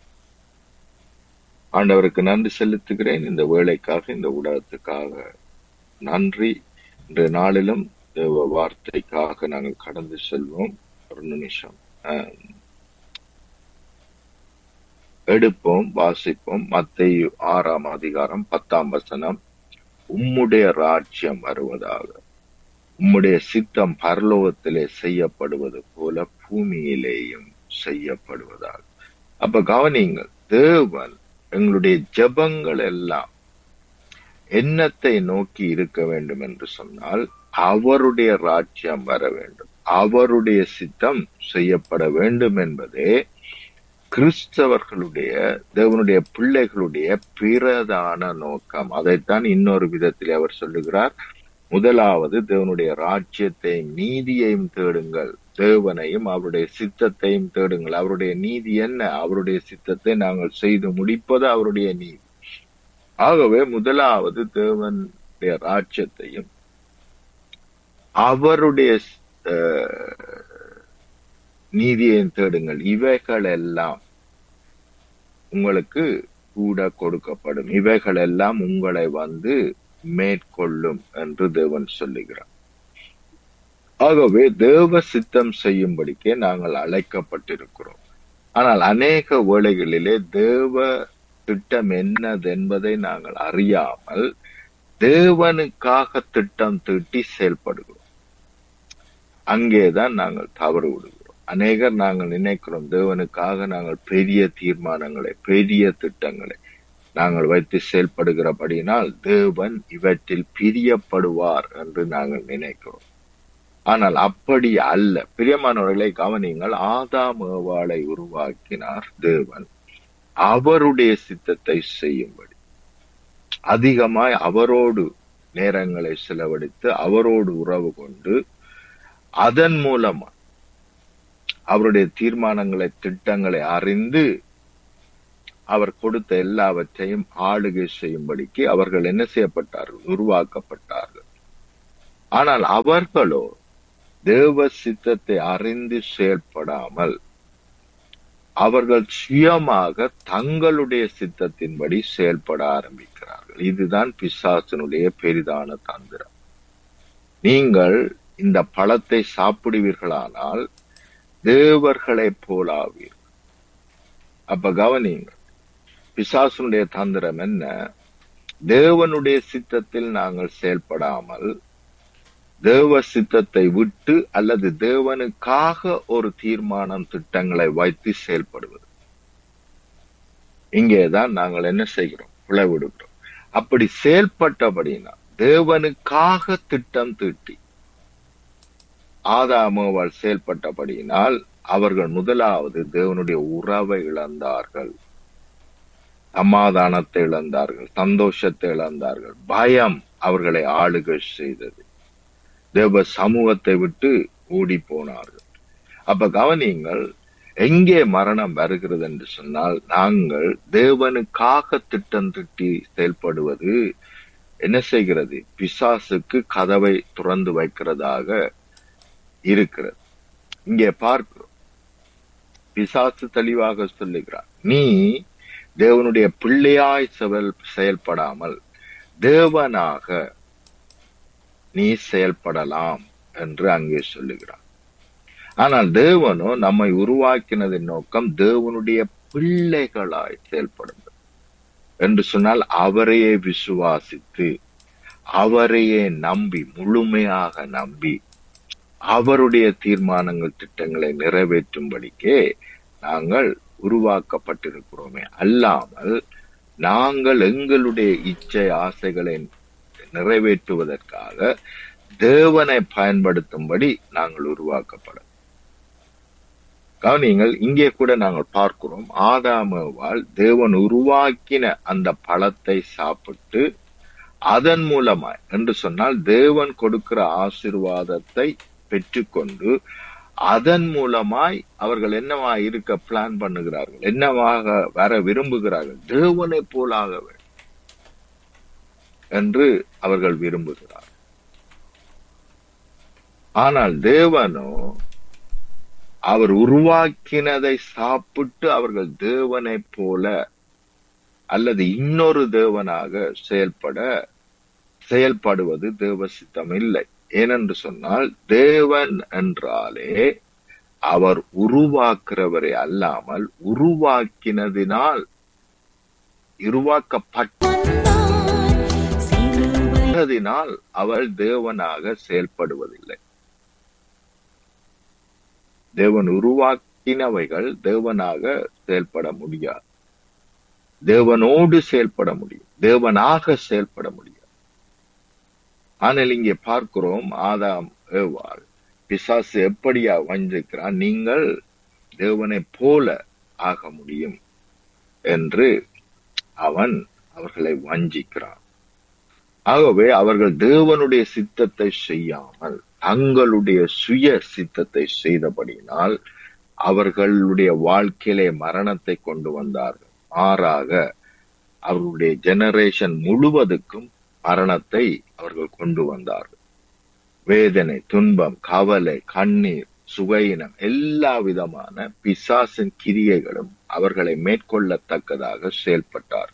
Speaker 4: ஆண்டவருக்கு நன்றி செலுத்துகிறேன் இந்த வேலைக்காக இந்த ஊடகத்துக்காக நன்றி இன்றைய நாளிலும் தேவ வார்த்தைக்காக நாங்கள் கடந்து செல்வோம் ஒரு நிமிஷம் அஹ், எடுப்போம் வாசிப்போம் மத்தேயு ஆறாம் அதிகாரம் பத்தாம் வசனம் உம்முடைய ராஜ்யம் வருவதாக உம்முடைய சித்தம் பரலோகத்திலே செய்யப்படுவது போல பூமியிலேயும் செய்யப்படுவதாக அப்ப கவனிங்கள் தேவன் எங்களுடைய ஜெபங்கள் எல்லாம் எண்ணத்தை நோக்கி இருக்க வேண்டும் என்று சொன்னால் அவருடைய ராஜ்யம் வர வேண்டும் அவருடைய சித்தம் செய்யப்பட வேண்டும் என்பதே கிறிஸ்தவர்களுடைய தேவனுடைய பிள்ளைகளுடைய பிரதான நோக்கம் அதைத்தான் இன்னொரு விதத்தில் அவர் சொல்லுகிறார் முதலாவது தேவனுடைய ராஜ்யத்தையும் நீதியையும் தேடுங்கள் தேவனையும் அவருடைய சித்தத்தையும் தேடுங்கள் அவருடைய நீதி என்ன அவருடைய சித்தத்தை நாங்கள் செய்து முடிப்பது அவருடைய நீதி ஆகவே முதலாவது தேவனுடைய ராஜ்யத்தையும் அவருடைய அஹ், நீதியையும் தேடுங்கள் இவைகள் எல்லாம் உங்களுக்கு கூட கொடுக்கப்படும் இவைகள் எல்லாம் உங்களை வந்து மேற்கொள்ளும் என்று தேவன் சொல்லுகிறார் ஆகவே தேவ சித்தம் செய்யும்படிக்கே நாங்கள் அழைக்கப்பட்டிருக்கிறோம் ஆனால் அநேக வேளைகளிலே தேவ திட்டம் என்னது என்பதை நாங்கள் அறியாமல் தேவனுக்காக திட்டம் தீட்டி செயல்படுகிறோம் அங்கேதான் நாங்கள் தவறு விடுகிறோம் அநேகர் நாங்கள் நினைக்கிறோம் தேவனுக்காக நாங்கள் பெரிய தீர்மானங்களை பெரிய திட்டங்களை நாங்கள் வைத்து செயல்படுகிறபடினால் தேவன் இவற்றில் பிரியப்படுவார் என்று நாங்கள் நினைக்கிறோம் ஆனால் அப்படி அல்ல பிரியமானவர்களை கவனிங்கள் ஆதாம் ஏவாளை உருவாக்கினார் தேவன் அவருடைய சித்தத்தை செய்யும்படி அதிகமாய் அவரோடு நேரங்களை செலவழித்து அவரோடு உறவு கொண்டு அதன் மூலமா அவருடைய தீர்மானங்களை திட்டங்களை அறிந்து அவர் கொடுத்த எல்லாவற்றையும் ஆளுகை செய்யும்படிக்கு அவர்கள் என்ன செய்யப்பட்டார்கள் உருவாக்கப்பட்டார்கள் ஆனால் அவர்களோ தேவ சித்தத்தை அறிந்து செயல்படாமல் அவர்கள் சுயமாக தங்களுடைய சித்தத்தின்படி செயல்பட ஆரம்பிக்கிறார்கள் இதுதான் பிசாசனுடைய பெரிதான தந்திரம் நீங்கள் இந்த பழத்தை சாப்பிடுவீர்களானால் தேவர்களை போலாவீர்கள் அப்ப கவனிங்கள் பிசாசனுடைய தந்திரம் என்ன தேவனுடைய சித்தத்தில் நாங்கள் செயல்படாமல் தேவ சித்தத்தை விட்டு அல்லது தேவனுக்காக ஒரு தீர்மானம் திட்டங்களை வைத்து செயல்படுவது இங்கேதான் நாங்கள் என்ன செய்கிறோம் விளைவிடுகிறோம் அப்படி செயல்பட்டபடினா தேவனுக்காக திட்டம் தீட்டி ஆதாமோவால் செயல்பட்டபடியினால் அவர்கள் முதலாவது தேவனுடைய உறவை இழந்தார்கள் சமாதானத்தை இழந்தார்கள் சந்தோஷத்தை இழந்தார்கள் பயம் அவர்களை ஆளுகை செய்தது தேவ சமூகத்தை விட்டு ஓடி போனார்கள் அப்ப கவனியுங்கள் எங்கே மரணம் வருகிறது என்று சொன்னால் நாங்கள் தேவனுக்காக திட்டம் திட்டி செயல்படுவது என்ன செய்கிறது பிசாசுக்கு கதவை துறந்து வைக்கிறதாக இருக்கிறது இங்கே பார்க்கிறோம் பிசாசு தெளிவாக சொல்லுகிறார் நீ தேவனுடைய பிள்ளையாய் செவல் செயல்படாமல் தேவனாக நீ செயல்படலாம் என்று அங்கே சொல்லுகிறார் ஆனால் தேவனோ நம்மை உருவாக்கினதின் நோக்கம் தேவனுடைய பிள்ளைகளாய் செயல்படுங்கள் என்று சொன்னால் அவரையே விசுவாசித்து அவரையே நம்பி முழுமையாக நம்பி அவருடைய தீர்மானங்கள் திட்டங்களை நிறைவேற்றும்படிக்கே நாங்கள் உருவாக்கப்பட்டிருக்கிறோமே அல்லாமல் நாங்கள் எங்களுடைய இச்சை ஆசைகளை நிறைவேற்றுவதற்காக தேவனை பயன்படுத்தும்படி நாங்கள் உருவாக்கப்பட கவனிங்கள் இங்கே கூட நாங்கள் பார்க்கிறோம் ஆதாமவால் தேவன் உருவாக்கின அந்த பழத்தை சாப்பிட்டு அதன் மூலமாய் என்று சொன்னால் தேவன் கொடுக்கிற ஆசிர்வாதத்தை பெற்றுக்கொண்டு அதன் மூலமாய் அவர்கள் என்னவா இருக்க பிளான் பண்ணுகிறார்கள் என்னவாக வர விரும்புகிறார்கள் தேவனை போலாக வேண்டும் என்று அவர்கள் விரும்புகிறார் ஆனால் தேவனோ அவர் உருவாக்கினதை சாப்பிட்டு அவர்கள் தேவனை போல அல்லது இன்னொரு தேவனாக செயல்பட செயல்படுவது தேவ சித்தம் இல்லை ஏனென்று சொன்னால் தேவன் என்றாலே அவர் உருவாக்குறவரை அல்லாமல் உருவாக்கினதினால் உருவாக்கப்பட்டதினால் அவள் தேவனாக செயல்படுவதில்லை தேவன் உருவாக்கினவைகள் தேவனாக செயல்பட முடியாது தேவனோடு செயல்பட முடியும் தேவனாக செயல்பட முடியும் ஆனால் இங்கே பார்க்கிறோம் ஆதாம் ஏவாள் பிசாசு எப்படியா வஞ்சிக்கிறான் நீங்கள் தேவனை போல ஆக முடியும் என்று அவன் அவர்களை வஞ்சிக்கிறான் ஆகவே அவர்கள் தேவனுடைய சித்தத்தை செய்யாமல் தங்களுடைய சுய சித்தத்தை செய்தபடியினால் அவர்களுடைய வேலையிலே மரணத்தை கொண்டு வந்தார்கள் மாறாக அவர்களுடைய ஜெனரேஷன் முழுவதுக்கும் மரணத்தை அவர்கள் கொண்டு வந்தார்கள் வேதனை துன்பம் கவலை கண்ணீர் சுகையினம் எல்லா விதமான பிசாசின் கிரியைகளும் அவர்களை மேற்கொள்ளத்தக்கதாக செயல்பட்டார்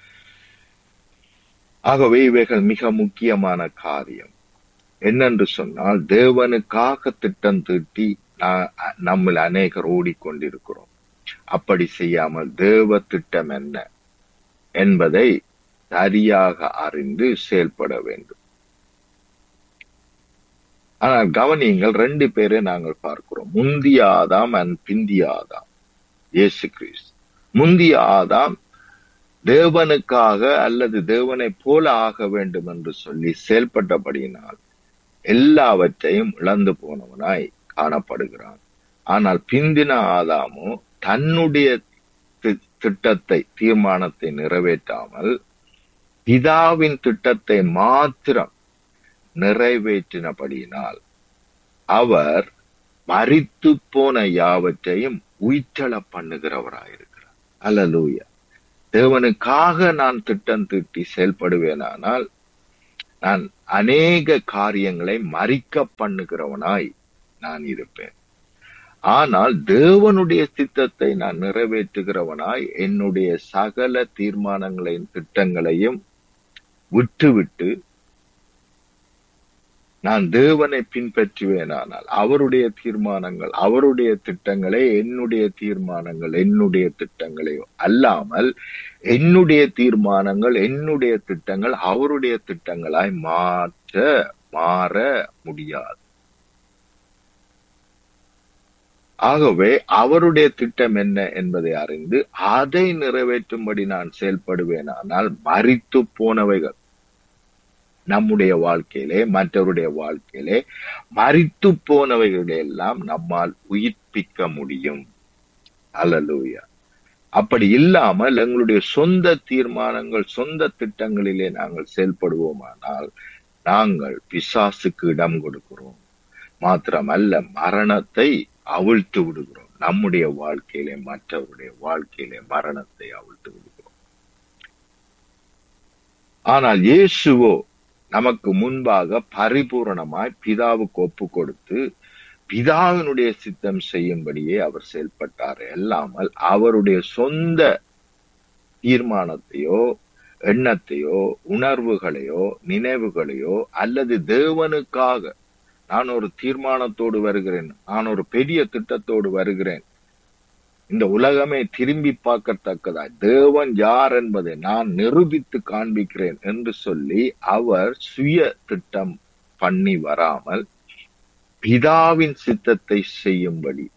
Speaker 4: ஆகவே இவைகள் மிக முக்கியமான காரியம் என்னென்று சொன்னால் தேவனுக்காக திட்டம் தீட்டி நம்மில் அநேகர் ஓடிக்கொண்டிருக்கிறோம் அப்படி செய்யாமல் தேவ திட்டம் என்ன என்பதை சரியாக அறிந்து செயல்பட வேண்டும் ஆனால் கவனியங்கள் ரெண்டு பேரை நாங்கள் பார்க்கிறோம் முந்திய ஆதாம் அண்ட் பிந்திய ஆதாம் இயேசு கிறிஸ்து முந்திய ஆதாம் தேவனுக்காக அல்லது தேவனை போல ஆக வேண்டும் என்று சொல்லி செயல்பட்டபடியினால் எல்லாவற்றையும் இழந்து போனவனாய் காணப்படுகிறான் ஆனால் பிந்தின ஆதாமோ தன்னுடைய தி- திட்டத்தை தீர்மானத்தை நிறைவேற்றாமல் பிதாவின் திட்டத்தை மாத்திரம் நிறைவேற்றினபடியினால் அவர் மரித்து போன யாவற்றையும் உயிர்த்தள பண்ணுகிறவராயிருக்கிறார் அல்லலூயா தேவனுக்காக நான் திட்டம் தீட்டி செயல்படுவேனானால் நான் அநேக காரியங்களை மறிக்க பண்ணுகிறவனாய் நான் இருப்பேன் ஆனால் தேவனுடைய சித்தத்தை நான் நிறைவேற்றுகிறவனாய் என்னுடைய சகல தீர்மானங்களையும் திட்டங்களையும் விட்டுவிட்டு நான் தேவனை பின்பற்றுவேனானால் அவருடைய தீர்மானங்கள் அவருடைய திட்டங்களே என்னுடைய தீர்மானங்கள் என்னுடைய திட்டங்களையோ அல்லாமல் என்னுடைய தீர்மானங்கள் என்னுடைய திட்டங்கள் அவருடைய திட்டங்களாய் மாற்ற மாற முடியாது ஆகவே அவருடைய திட்டம் என்ன என்பதை அறிந்து அதை நிறைவேற்றும்படி நான் செயல்படுவேனானால் மறித்து போனவைகள் நம்முடைய வாழ்க்கையிலே மற்றவருடைய வாழ்க்கையிலே மறித்து போனவைகளை எல்லாம் நம்மால் உயிர்ப்பிக்க முடியும் அல்லலூயா அப்படி இல்லாமல் எங்களுடைய சொந்த தீர்மானங்கள் சொந்த திட்டங்களிலே நாங்கள் செயல்படுவோமானால் நாங்கள் பிசாசுக்கு இடம் கொடுக்கிறோம் மாத்திரமல்ல மரணத்தை அவிழ்த்து விடுகிறோம் நம்முடைய வாழ்க்கையிலே மற்றவருடைய வாழ்க்கையிலே மரணத்தை அவிழ்த்து விடுகிறோம் ஆனால் இயேசுவோ நமக்கு முன்பாக பரிபூரணமாய் பிதாவுக்கு ஒப்பு கொடுத்து பிதாவினுடைய சித்தம் செய்யும்படியே அவர் செயல்பட்டார் அல்லாமல் அவருடைய சொந்த தீர்மானத்தையோ எண்ணத்தையோ உணர்வுகளையோ நினைவுகளையோ அல்லது தேவனுக்காக நான் ஒரு தீர்மானத்தோடு வருகிறேன் நான் ஒரு பெரிய திட்டத்தோடு வருகிறேன் இந்த உலகமே திரும்பி பார்க்கத்தக்கதா தேவன் யார் என்பதை நான் நிரூபித்து காண்பிக்கிறேன் என்று சொல்லி அவர் சுய திட்டம் பண்ணி வராமல் பிதாவின் சித்தத்தை செய்யும்படி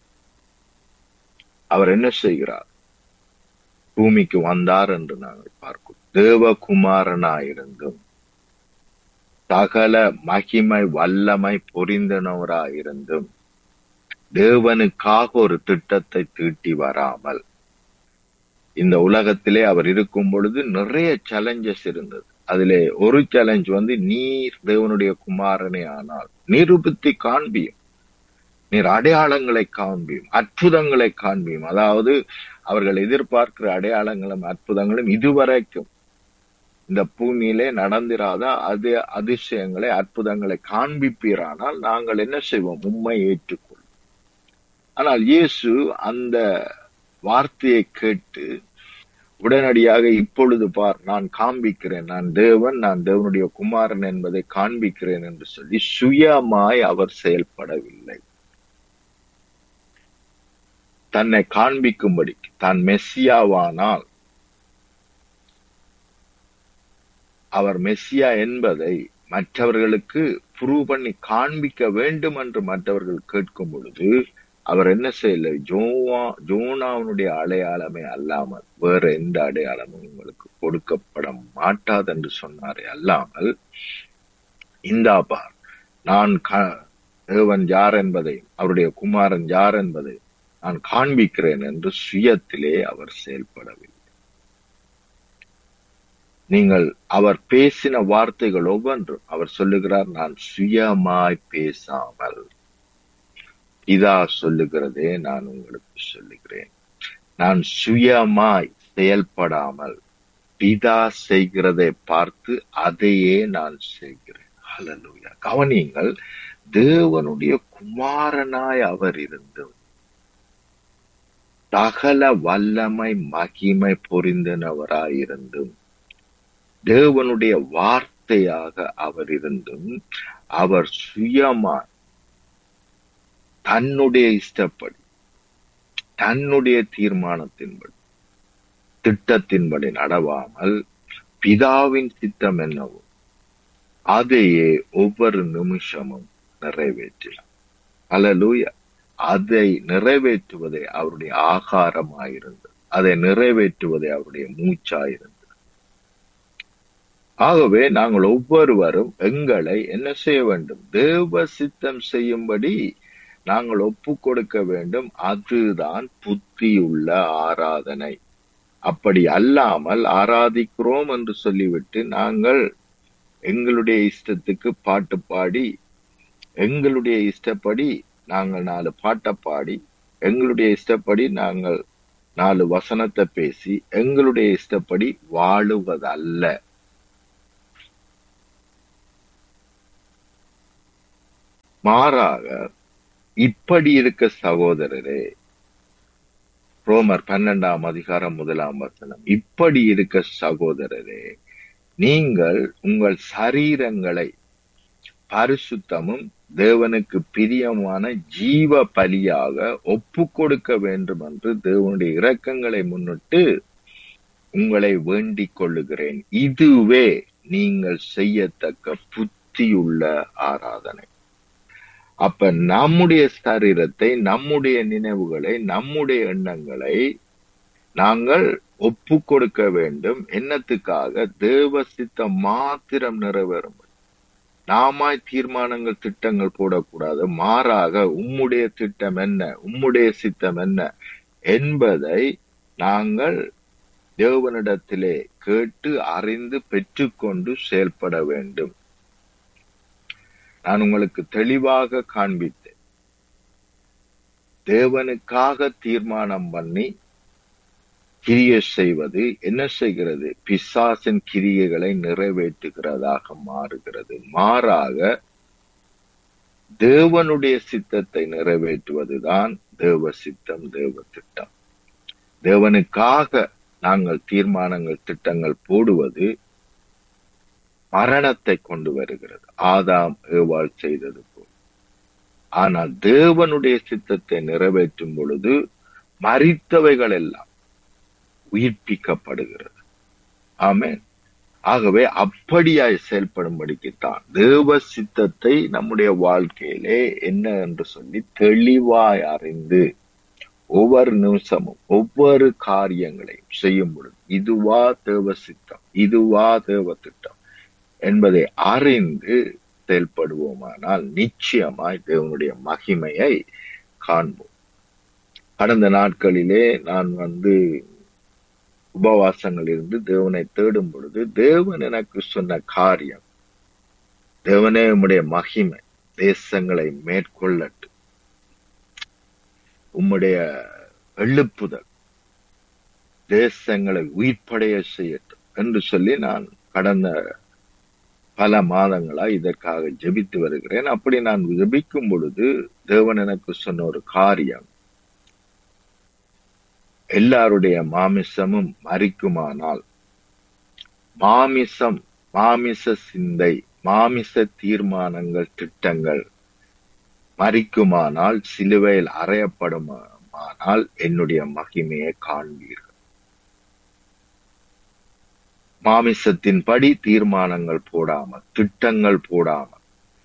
Speaker 4: அவர் என்ன செய்கிறார் பூமிக்கு வந்தார் என்று நாங்கள் பார்க்கிறோம் தேவகுமாரனாயிருந்தும் சகல மகிமை வல்லமை பொரிந்தனவராயிருந்தும் தேவனுக்காக ஒரு திட்டத்தை தீட்டி வராமல் இந்த உலகத்திலே அவர் இருக்கும் பொழுது நிறைய சேலஞ்சஸ் இருந்தது அதிலே ஒரு சேலஞ்ச் வந்து நீர் தேவனுடைய குமாரனே ஆனால் நிரூபித்து காண்பியும் நீர் அடையாளங்களை காண்பியும் அற்புதங்களை காண்பியும் அதாவது அவர்கள் எதிர்பார்க்கிற அடையாளங்களும் அற்புதங்களும் இதுவரைக்கும் இந்த பூமியிலே நடந்திராத அது அதிசயங்களை அற்புதங்களை காண்பிப்பீரானால் நாங்கள் என்ன செய்வோம் உண்மை ஏற்றுக்கொள்வோம் ஆனால் இயேசு அந்த வார்த்தையை கேட்டு உடனடியாக இப்பொழுது பார் நான் காண்பிக்கிறேன் நான் தேவன் நான் தேவனுடைய குமாரன் என்பதை காண்பிக்கிறேன் என்று சொல்லி சுயமாய் அவர் செயல்படவில்லை தன்னை காண்பிக்கும்படி தான் மெஸ்ஸியாவானால் அவர் மெஸ்ஸியா என்பதை மற்றவர்களுக்கு ப்ரூவ் பண்ணி காண்பிக்க வேண்டும் என்று மற்றவர்கள் கேட்கும் பொழுது அவர் என்ன செய்யல ஜோவா ஜோனாவனுடைய அடையாளமே அல்லாமல் வேற எந்த அடையாளமும் உங்களுக்கு கொடுக்கப்பட மாட்டாது என்று சொன்னாரே அல்லாமல் இந்தா பார் நான் தேவன் யார் என்பதை அவருடைய குமாரன் யார் என்பதை நான் காண்பிக்கிறேன் என்று சுயத்திலே அவர் செயல்படவில்லை நீங்கள் அவர் பேசின வார்த்தைகள் ஒவ்வொன்றும் அவர் சொல்லுகிறார் நான் சுயமாய் பேசாமல் இதா சொல்லுகிறதே நான் உங்களுக்கு சொல்லுகிறேன் நான் சுயமாய் செயல்படாமல் பிதா செய்கிறதை பார்த்து அதையே நான் செய்கிறேன் ஹலலூயா கவனியுங்கள் தேவனுடைய குமாரனாய் அவர் இருந்தும் சகல வல்லமை மகிமை பொரிந்தனவராய் இருந்தும் தேவனுடைய வார்த்தையாக அவர் இருந்தும் அவர் சுயமாய் தன்னுடைய இஷ்டப்படி தன்னுடைய தீர்மானத்தின்படி திட்டத்தின்படி நடவாமல் பிதாவின் சித்தம் என்னவோ அதையே ஒவ்வொரு நிமிஷமும் நிறைவேற்றினார் அலலூயா அதை நிறைவேற்றுவதே அவருடைய ஆகாரமாயிருந்தது அதை நிறைவேற்றுவதே அவருடைய மூச்சாயிருந்தது ஆகவே நாங்கள் ஒவ்வொருவரும் எங்களை என்ன செய்ய வேண்டும் தேவ சித்தம் செய்யும்படி நாங்கள் ஒப்பு கொடுக்க வேண்டும் அதுதான் புத்தியுள்ள ஆராதனை அப்படி அல்லாமல் ஆராதிக்கிறோம் என்று சொல்லிவிட்டு நாங்கள் எங்களுடைய இஷ்டத்துக்கு பாட்டு பாடி எங்களுடைய இஷ்டப்படி நாங்கள் நாலு பாட்டை பாடி எங்களுடைய இஷ்டப்படி நாங்கள் நாலு வசனத்தை பேசி எங்களுடைய இஷ்டப்படி வாழுவதல்ல மாறாக இப்படி இருக்க சகோதரரே ரோமர் பன்னெண்டாம் அதிகாரம் முதலாம் வசனம் இப்படி இருக்க சகோதரரே நீங்கள் உங்கள் சரீரங்களை பரிசுத்தமும் தேவனுக்கு பிரியமான ஜீவ பலியாக ஒப்பு கொடுக்க வேண்டும் என்று தேவனுடைய இரக்கங்களை முன்னிட்டு உங்களை வேண்டிக் கொள்ளுகிறேன் இதுவே நீங்கள் செய்யத்தக்க புத்தியுள்ள ஆராதனை அப்ப நம்முடைய சரீரத்தை நம்முடைய நினைவுகளை நம்முடைய எண்ணங்களை நாங்கள் ஒப்பு கொடுக்க வேண்டும் என்னத்துக்காக தேவ சித்தம் மாத்திரம் நிறைவேறும் நாமாய் தீர்மானங்கள் திட்டங்கள் போடக்கூடாது மாறாக உம்முடைய திட்டம் என்ன உம்முடைய சித்தம் என்ன என்பதை நாங்கள் தேவனிடத்திலே கேட்டு அறிந்து பெற்றுக்கொண்டு செயல்பட வேண்டும் நான் உங்களுக்கு தெளிவாக காண்பித்தேன் தேவனுக்காக தீர்மானம் பண்ணி கிரிய செய்வது என்ன செய்கிறது பிசாசின் கிரியைகளை நிறைவேற்றுகிறதாக மாறுகிறது மாறாக தேவனுடைய சித்தத்தை நிறைவேற்றுவதுதான் தேவ சித்தம் தேவ திட்டம் தேவனுக்காக நாங்கள் தீர்மானங்கள் திட்டங்கள் போடுவது மரணத்தை கொண்டு வருகிறது ஆதாம் ஏவாள் செய்தது போல் ஆனால் தேவனுடைய சித்தத்தை நிறைவேற்றும் பொழுது மறித்தவைகள் எல்லாம் உயிர்ப்பிக்கப்படுகிறது ஆமேன் ஆகவே அப்படியாய் செயல்படும்படிக்குத்தான் தேவ சித்தத்தை நம்முடைய வாழ்க்கையிலே என்ன என்று சொல்லி தெளிவாய் அறிந்து ஒவ்வொரு நிமிஷமும் ஒவ்வொரு காரியங்களையும் செய்யும் பொழுது இதுவா தேவ சித்தம் இதுவா தேவ திட்டம் என்பதை அறிந்து செயல்படுவோமானால் நிச்சயமாய் தேவனுடைய மகிமையை காண்போம் கடந்த நாட்களிலே நான் வந்து உபவாசங்கள் இருந்து தேவனை தேடும் பொழுது தேவன் எனக்கு சொன்ன காரியம் தேவனே உம்முடைய மகிமை தேசங்களை மேற்கொள்ளட்டு உம்முடைய எழுப்புதல் தேசங்களை உயிர்ப்படைய செய்யட்டும் என்று சொல்லி நான் கடந்த பல மாதங்களா இதற்காக ஜெபித்து வருகிறேன் அப்படி நான் ஜெபிக்கும் பொழுது தேவன் எனக்கு சொன்ன ஒரு காரியம் எல்லாருடைய மாமிசமும் மறிக்குமானால் மாமிசம் மாமிச சிந்தை மாமிச தீர்மானங்கள் திட்டங்கள் மறிக்குமானால் சிலுவையில் அறையப்படுமானால் என்னுடைய மகிமையை காண்பீர்கள் மாமிசத்தின்படி தீர்மானங்கள் போடாமல் திட்டங்கள் போடாமல்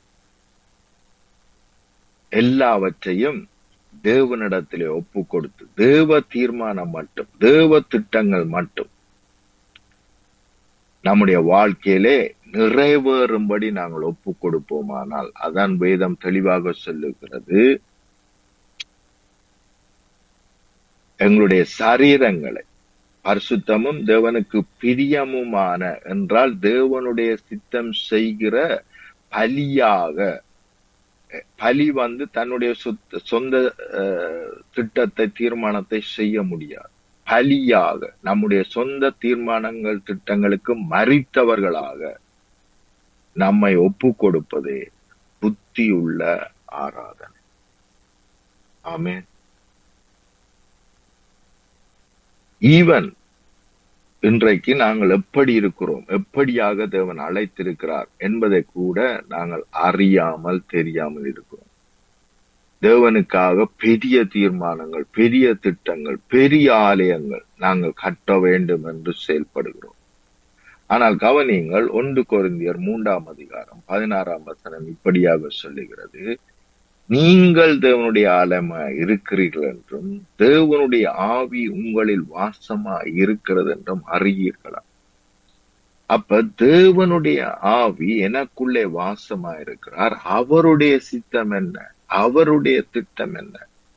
Speaker 4: எல்லாவற்றையும் தேவனிடத்திலே ஒப்பு கொடுத்து தேவ தீர்மானம் மட்டும் தேவ திட்டங்கள் மட்டும் நம்முடைய வாழ்க்கையிலே நிறைவேறும்படி நாங்கள் ஒப்பு கொடுப்போமானால் அதான் வேதம் தெளிவாக சொல்லுகிறது எங்களுடைய சரீரங்களை பரிசுத்தமும் தேவனுக்கு பிரியமுமான என்றால் தேவனுடைய சித்தம் செய்கிற பலியாக பலி வந்து தன்னுடைய சொத்த சொந்த திட்டத்தை தீர்மானத்தை செய்ய முடியாது பலியாக நம்முடைய சொந்த தீர்மானங்கள் திட்டங்களுக்கு மறித்தவர்களாக நம்மை ஒப்பு கொடுப்பதே புத்தியுள்ள ஆராதனை ஆமேன் ஈவன் இன்றைக்கு நாங்கள் எப்படி இருக்கிறோம் எப்படியாக தேவன் அழைத்திருக்கிறார் என்பதை கூட நாங்கள் அறியாமல் தெரியாமல் இருக்கிறோம் தேவனுக்காக பெரிய தீர்மானங்கள் பெரிய திட்டங்கள் பெரிய ஆலயங்கள் நாங்கள் கட்ட வேண்டும் என்று செயல்படுகிறோம் ஆனால் கவனியங்கள் ஒன்று கொரிந்தியர் மூன்றாம் அதிகாரம் பதினாறாம் வசனம் இப்படியாக சொல்லுகிறது நீங்கள் தேவனுடைய ஆலயமா இருக்கிறீர்கள் என்றும் தேவனுடைய ஆவி உங்களில் வாசமா இருக்கிறது என்றும் அறியீர்களா அப்ப தேவனுடைய ஆவி எனக்குள்ளே வாசமாயிருக்கிறார் அவருடைய சித்தம் என்ன அவருடைய திட்டம் என்ன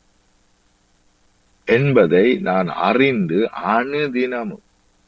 Speaker 4: என்பதை நான் அறிந்து அனுதினமும்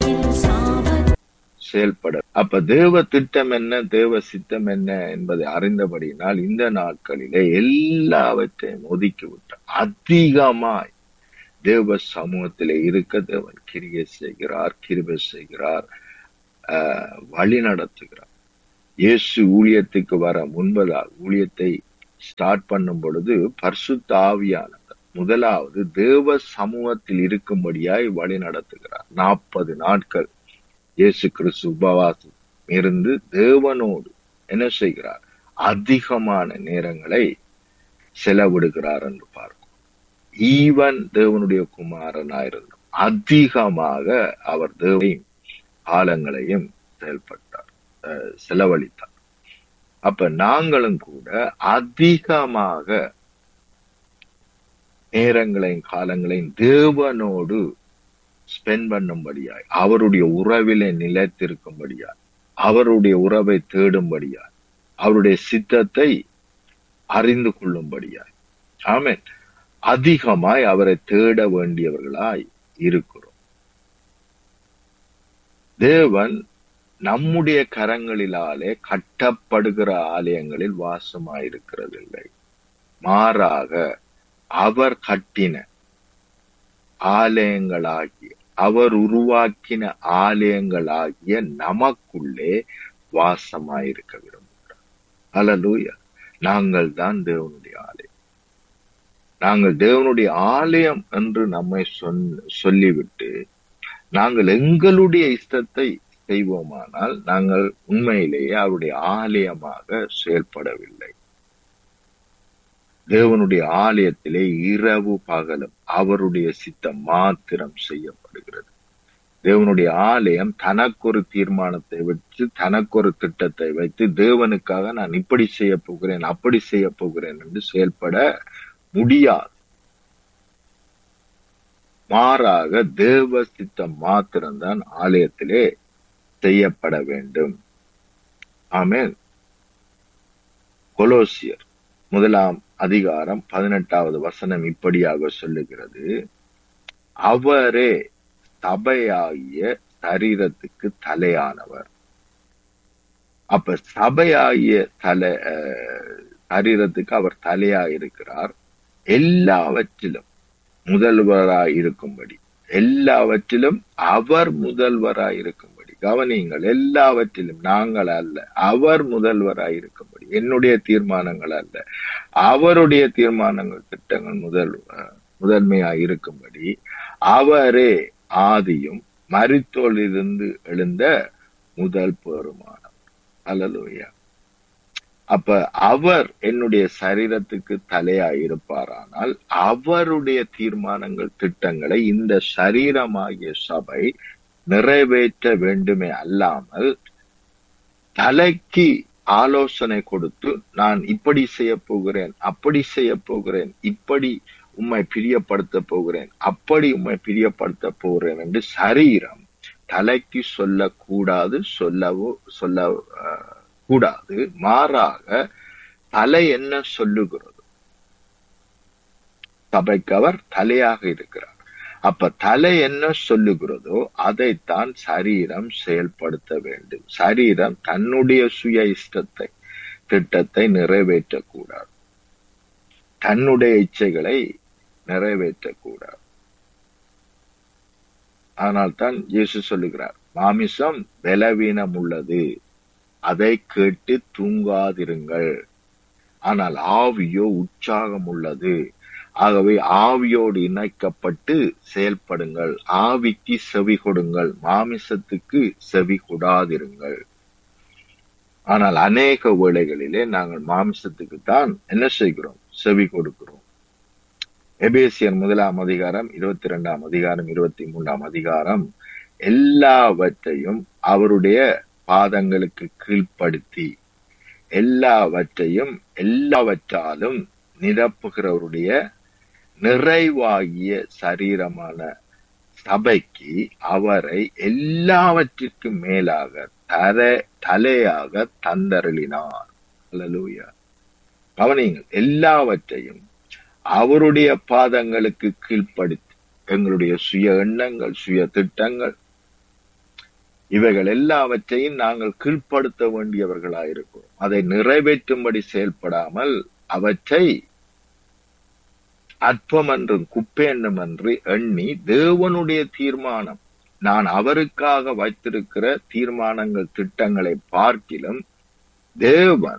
Speaker 4: செயல்பட அப்ப தேவ திட்டம் என்ன தேவ சித்தம் என்ன என்பதை அறிந்தபடியினால் இந்த நாட்களிலே எல்லாவற்றையும் ஒதுக்கி விட்டார் அதிகமாய் தேவ சமூகத்திலே இருக்க தேவன் கிரியை செய்கிறார் கிருபை செய்கிறார் ஆஹ், வழி நடத்துகிறார் இயேசு ஊழியத்துக்கு வர முன்பதாக ஊழியத்தை ஸ்டார்ட் பண்ணும் பொழுது பரிசுத்த ஆவியானவர் முதலாவது தேவ சமூகத்தில் இருக்கும்படியாய் வழி நடத்துகிறார் நாற்பது நாட்கள் இயேசு கிறிஸ்து உபவாசம் இருந்து தேவனோடு என்ன செய்கிறார் அதிகமான நேரங்களை செலவிடுகிறார் என்று பார்க்கும் ஈவன் தேவனுடைய குமாரனாயிருந்தும் அதிகமாக அவர் தேவையும் காலங்களையும் செயல்பட்டார் அஹ், செலவழித்தார் அப்ப நாங்களும் கூட அதிகமாக நேரங்களையும் காலங்களையும் தேவனோடு ஸ்பெண்ட் பண்ணும்படியாய் அவருடைய உறவிலே நிலைத்திருக்கும்படியாய் அவருடைய உறவை தேடும்படியாய் அவருடைய சித்தத்தை அறிந்து கொள்ளும்படியாய் ஆமென் அதிகமாய் அவரை தேட வேண்டியவர்களாய் இருக்கிறோம் தேவன் நம்முடைய கரங்களிலாலே கட்டப்படுகிற ஆலயங்களில் வாசமாயிருக்கிறதில்லை மாறாக அவர் கட்டின ஆலயங்களாகிய அவர் உருவாக்கின ஆலயங்களாகிய நமக்குள்ளே வாசமாயிருக்க விரும்புகிறார் அல்லேலூயா நாங்கள் தான் தேவனுடைய ஆலயம் நாங்கள் தேவனுடைய ஆலயம் என்று நம்மை சொன்ன- சொல்லிவிட்டு நாங்கள் எங்களுடைய இஷ்டத்தை செய்வோமானால் நாங்கள் உண்மையிலேயே அவருடைய ஆலயமாக செயல்படவில்லை தேவனுடைய ஆலயத்திலே இரவு பகலும் அவருடைய சித்தம் மாத்திரம் செய்யப்படுகிறது தேவனுடைய ஆலயம் தனக்கொரு தீர்மானத்தை வச்சு தனக்கொரு திட்டத்தை வைத்து தேவனுக்காக நான் இப்படி செய்ய போகிறேன் அப்படி செய்ய போகிறேன் என்று செயல்பட முடியாது மாறாக தேவ சித்தம் மாத்திரம்தான் ஆலயத்திலே செய்யப்பட வேண்டும் ஆமென் கொலோசியர் முதலாம் அதிகாரம் பதினெட்டாவது வசனம் இப்படியாக சொல்லுகிறது அவரே சபையாகிய சரீரத்துக்கு தலையானவர் அப்ப சபையாகிய தலை அஹ், சரீரத்துக்கு அவர் தலையாய் இருக்கிறார் எல்லாவற்றிலும் முதல்வராய் இருக்கும்படி எல்லாவற்றிலும் அவர் முதல்வராய் இருக்கும்படி கவனியுங்கள் எல்லாவற்றிலும் நாங்கள் அல்ல அவர் முதல்வராய் இருக்கும்படி என்னுடைய தீர்மானங்கள் அல்ல அவருடைய தீர்மானங்கள் திட்டங்கள் முதல் அஹ், முதன்மையாய் இருக்கும்படி அவரே ஆதியும் மரித்தோலிருந்து எழுந்த முதல் பெருமானவர் அல்லலுயா அப்ப அவர் என்னுடைய சரீரத்துக்கு தலையாய் இருப்பாரானால் அவருடைய தீர்மானங்கள் திட்டங்களை இந்த சரீரமாகிய சபை நிறைவேற்ற வேண்டுமே அல்லாமல் தலைக்கு ஆலோசனை கொடுத்து நான் இப்படி செய்ய போகிறேன் அப்படி செய்ய போகிறேன் இப்படி உம்மை பிரியப்படுத்த போகிறேன் அப்படி உம்மை பிரியப்படுத்த போகிறேன் என்று சரீரம் தலைக்கு சொல்லக்கூடாது சொல்லவோ சொல்ல அஹ், கூடாது மாறாக தலை என்ன சொல்லுகிறது சபைக்கு அவர் தலையாக இருக்கிறார் அப்ப தலை என்ன சொல்லுகிறதோ அதைத்தான் சரீரம் செயல்படுத்த வேண்டும் சரீரம் தன்னுடைய சுய இஷ்டத்தை திட்டத்தை நிறைவேற்றக்கூடாது தன்னுடைய இச்சைகளை நிறைவேற்றக்கூடாது ஆனால் தான் இயேசு சொல்லுகிறார் மாமிசம் பலவீனம் உள்ளது அதை கேட்டு தூங்காதிருங்கள் ஆனால் ஆவியோ உற்சாகம் உள்ளது ஆகவே ஆவியோடு இணைக்கப்பட்டு செயல்படுங்கள் ஆவிக்கு செவி கொடுங்கள் மாமிசத்துக்கு செவி கொடாதிருங்கள் ஆனால் அநேக வேளைகளிலே நாங்கள் மாமிசத்துக்கு தான் என்ன செய்கிறோம் செவி கொடுக்கிறோம் எபேசியர் முதலாம் அதிகாரம் இருபத்தி இரண்டாம் அதிகாரம் இருபத்தி மூன்றாம் அதிகாரம் எல்லாவற்றையும் அவருடைய பாதங்களுக்கு கீழ்ப்படுத்தி எல்லாவற்றையும் எல்லாவற்றாலும் நிரப்புகிறவருடைய நிறைவாகிய சரீரமான சபைக்கு அவரை எல்லாவற்றிற்கும் மேலாக தர தலையாக தந்தருளினார் அல்லேலூயா கவனிங்கள் எல்லாவற்றையும் அவருடைய பாதங்களுக்கு கீழ்ப்படுத்தி எங்களுடைய சுய எண்ணங்கள் சுய திட்டங்கள் இவைகள் எல்லாவற்றையும் நாங்கள் கீழ்ப்படுத்த வேண்டியவர்களாயிருக்கிறோம் அதை நிறைவேற்றும்படி செயல்படாமல் அவற்றை அற்பம் என்றும் குப்பை என்றும் என்று எண்ணி தேவனுடைய தீர்மானம் நான் அவருக்காக வைத்திருக்கிற தீர்மானங்கள் திட்டங்களை பார்க்கிலும் தேவன்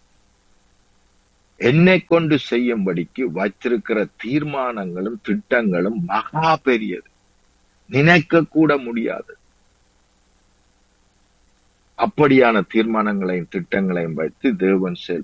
Speaker 4: என்னை கொண்டு செய்யும்படிக்கு வைத்திருக்கிற தீர்மானங்களும் திட்டங்களும் மகா பெரியது நினைக்க கூட முடியாது அப்படியான தீர்மானங்களையும் திட்டங்களையும் வைத்து தேவன் செயல்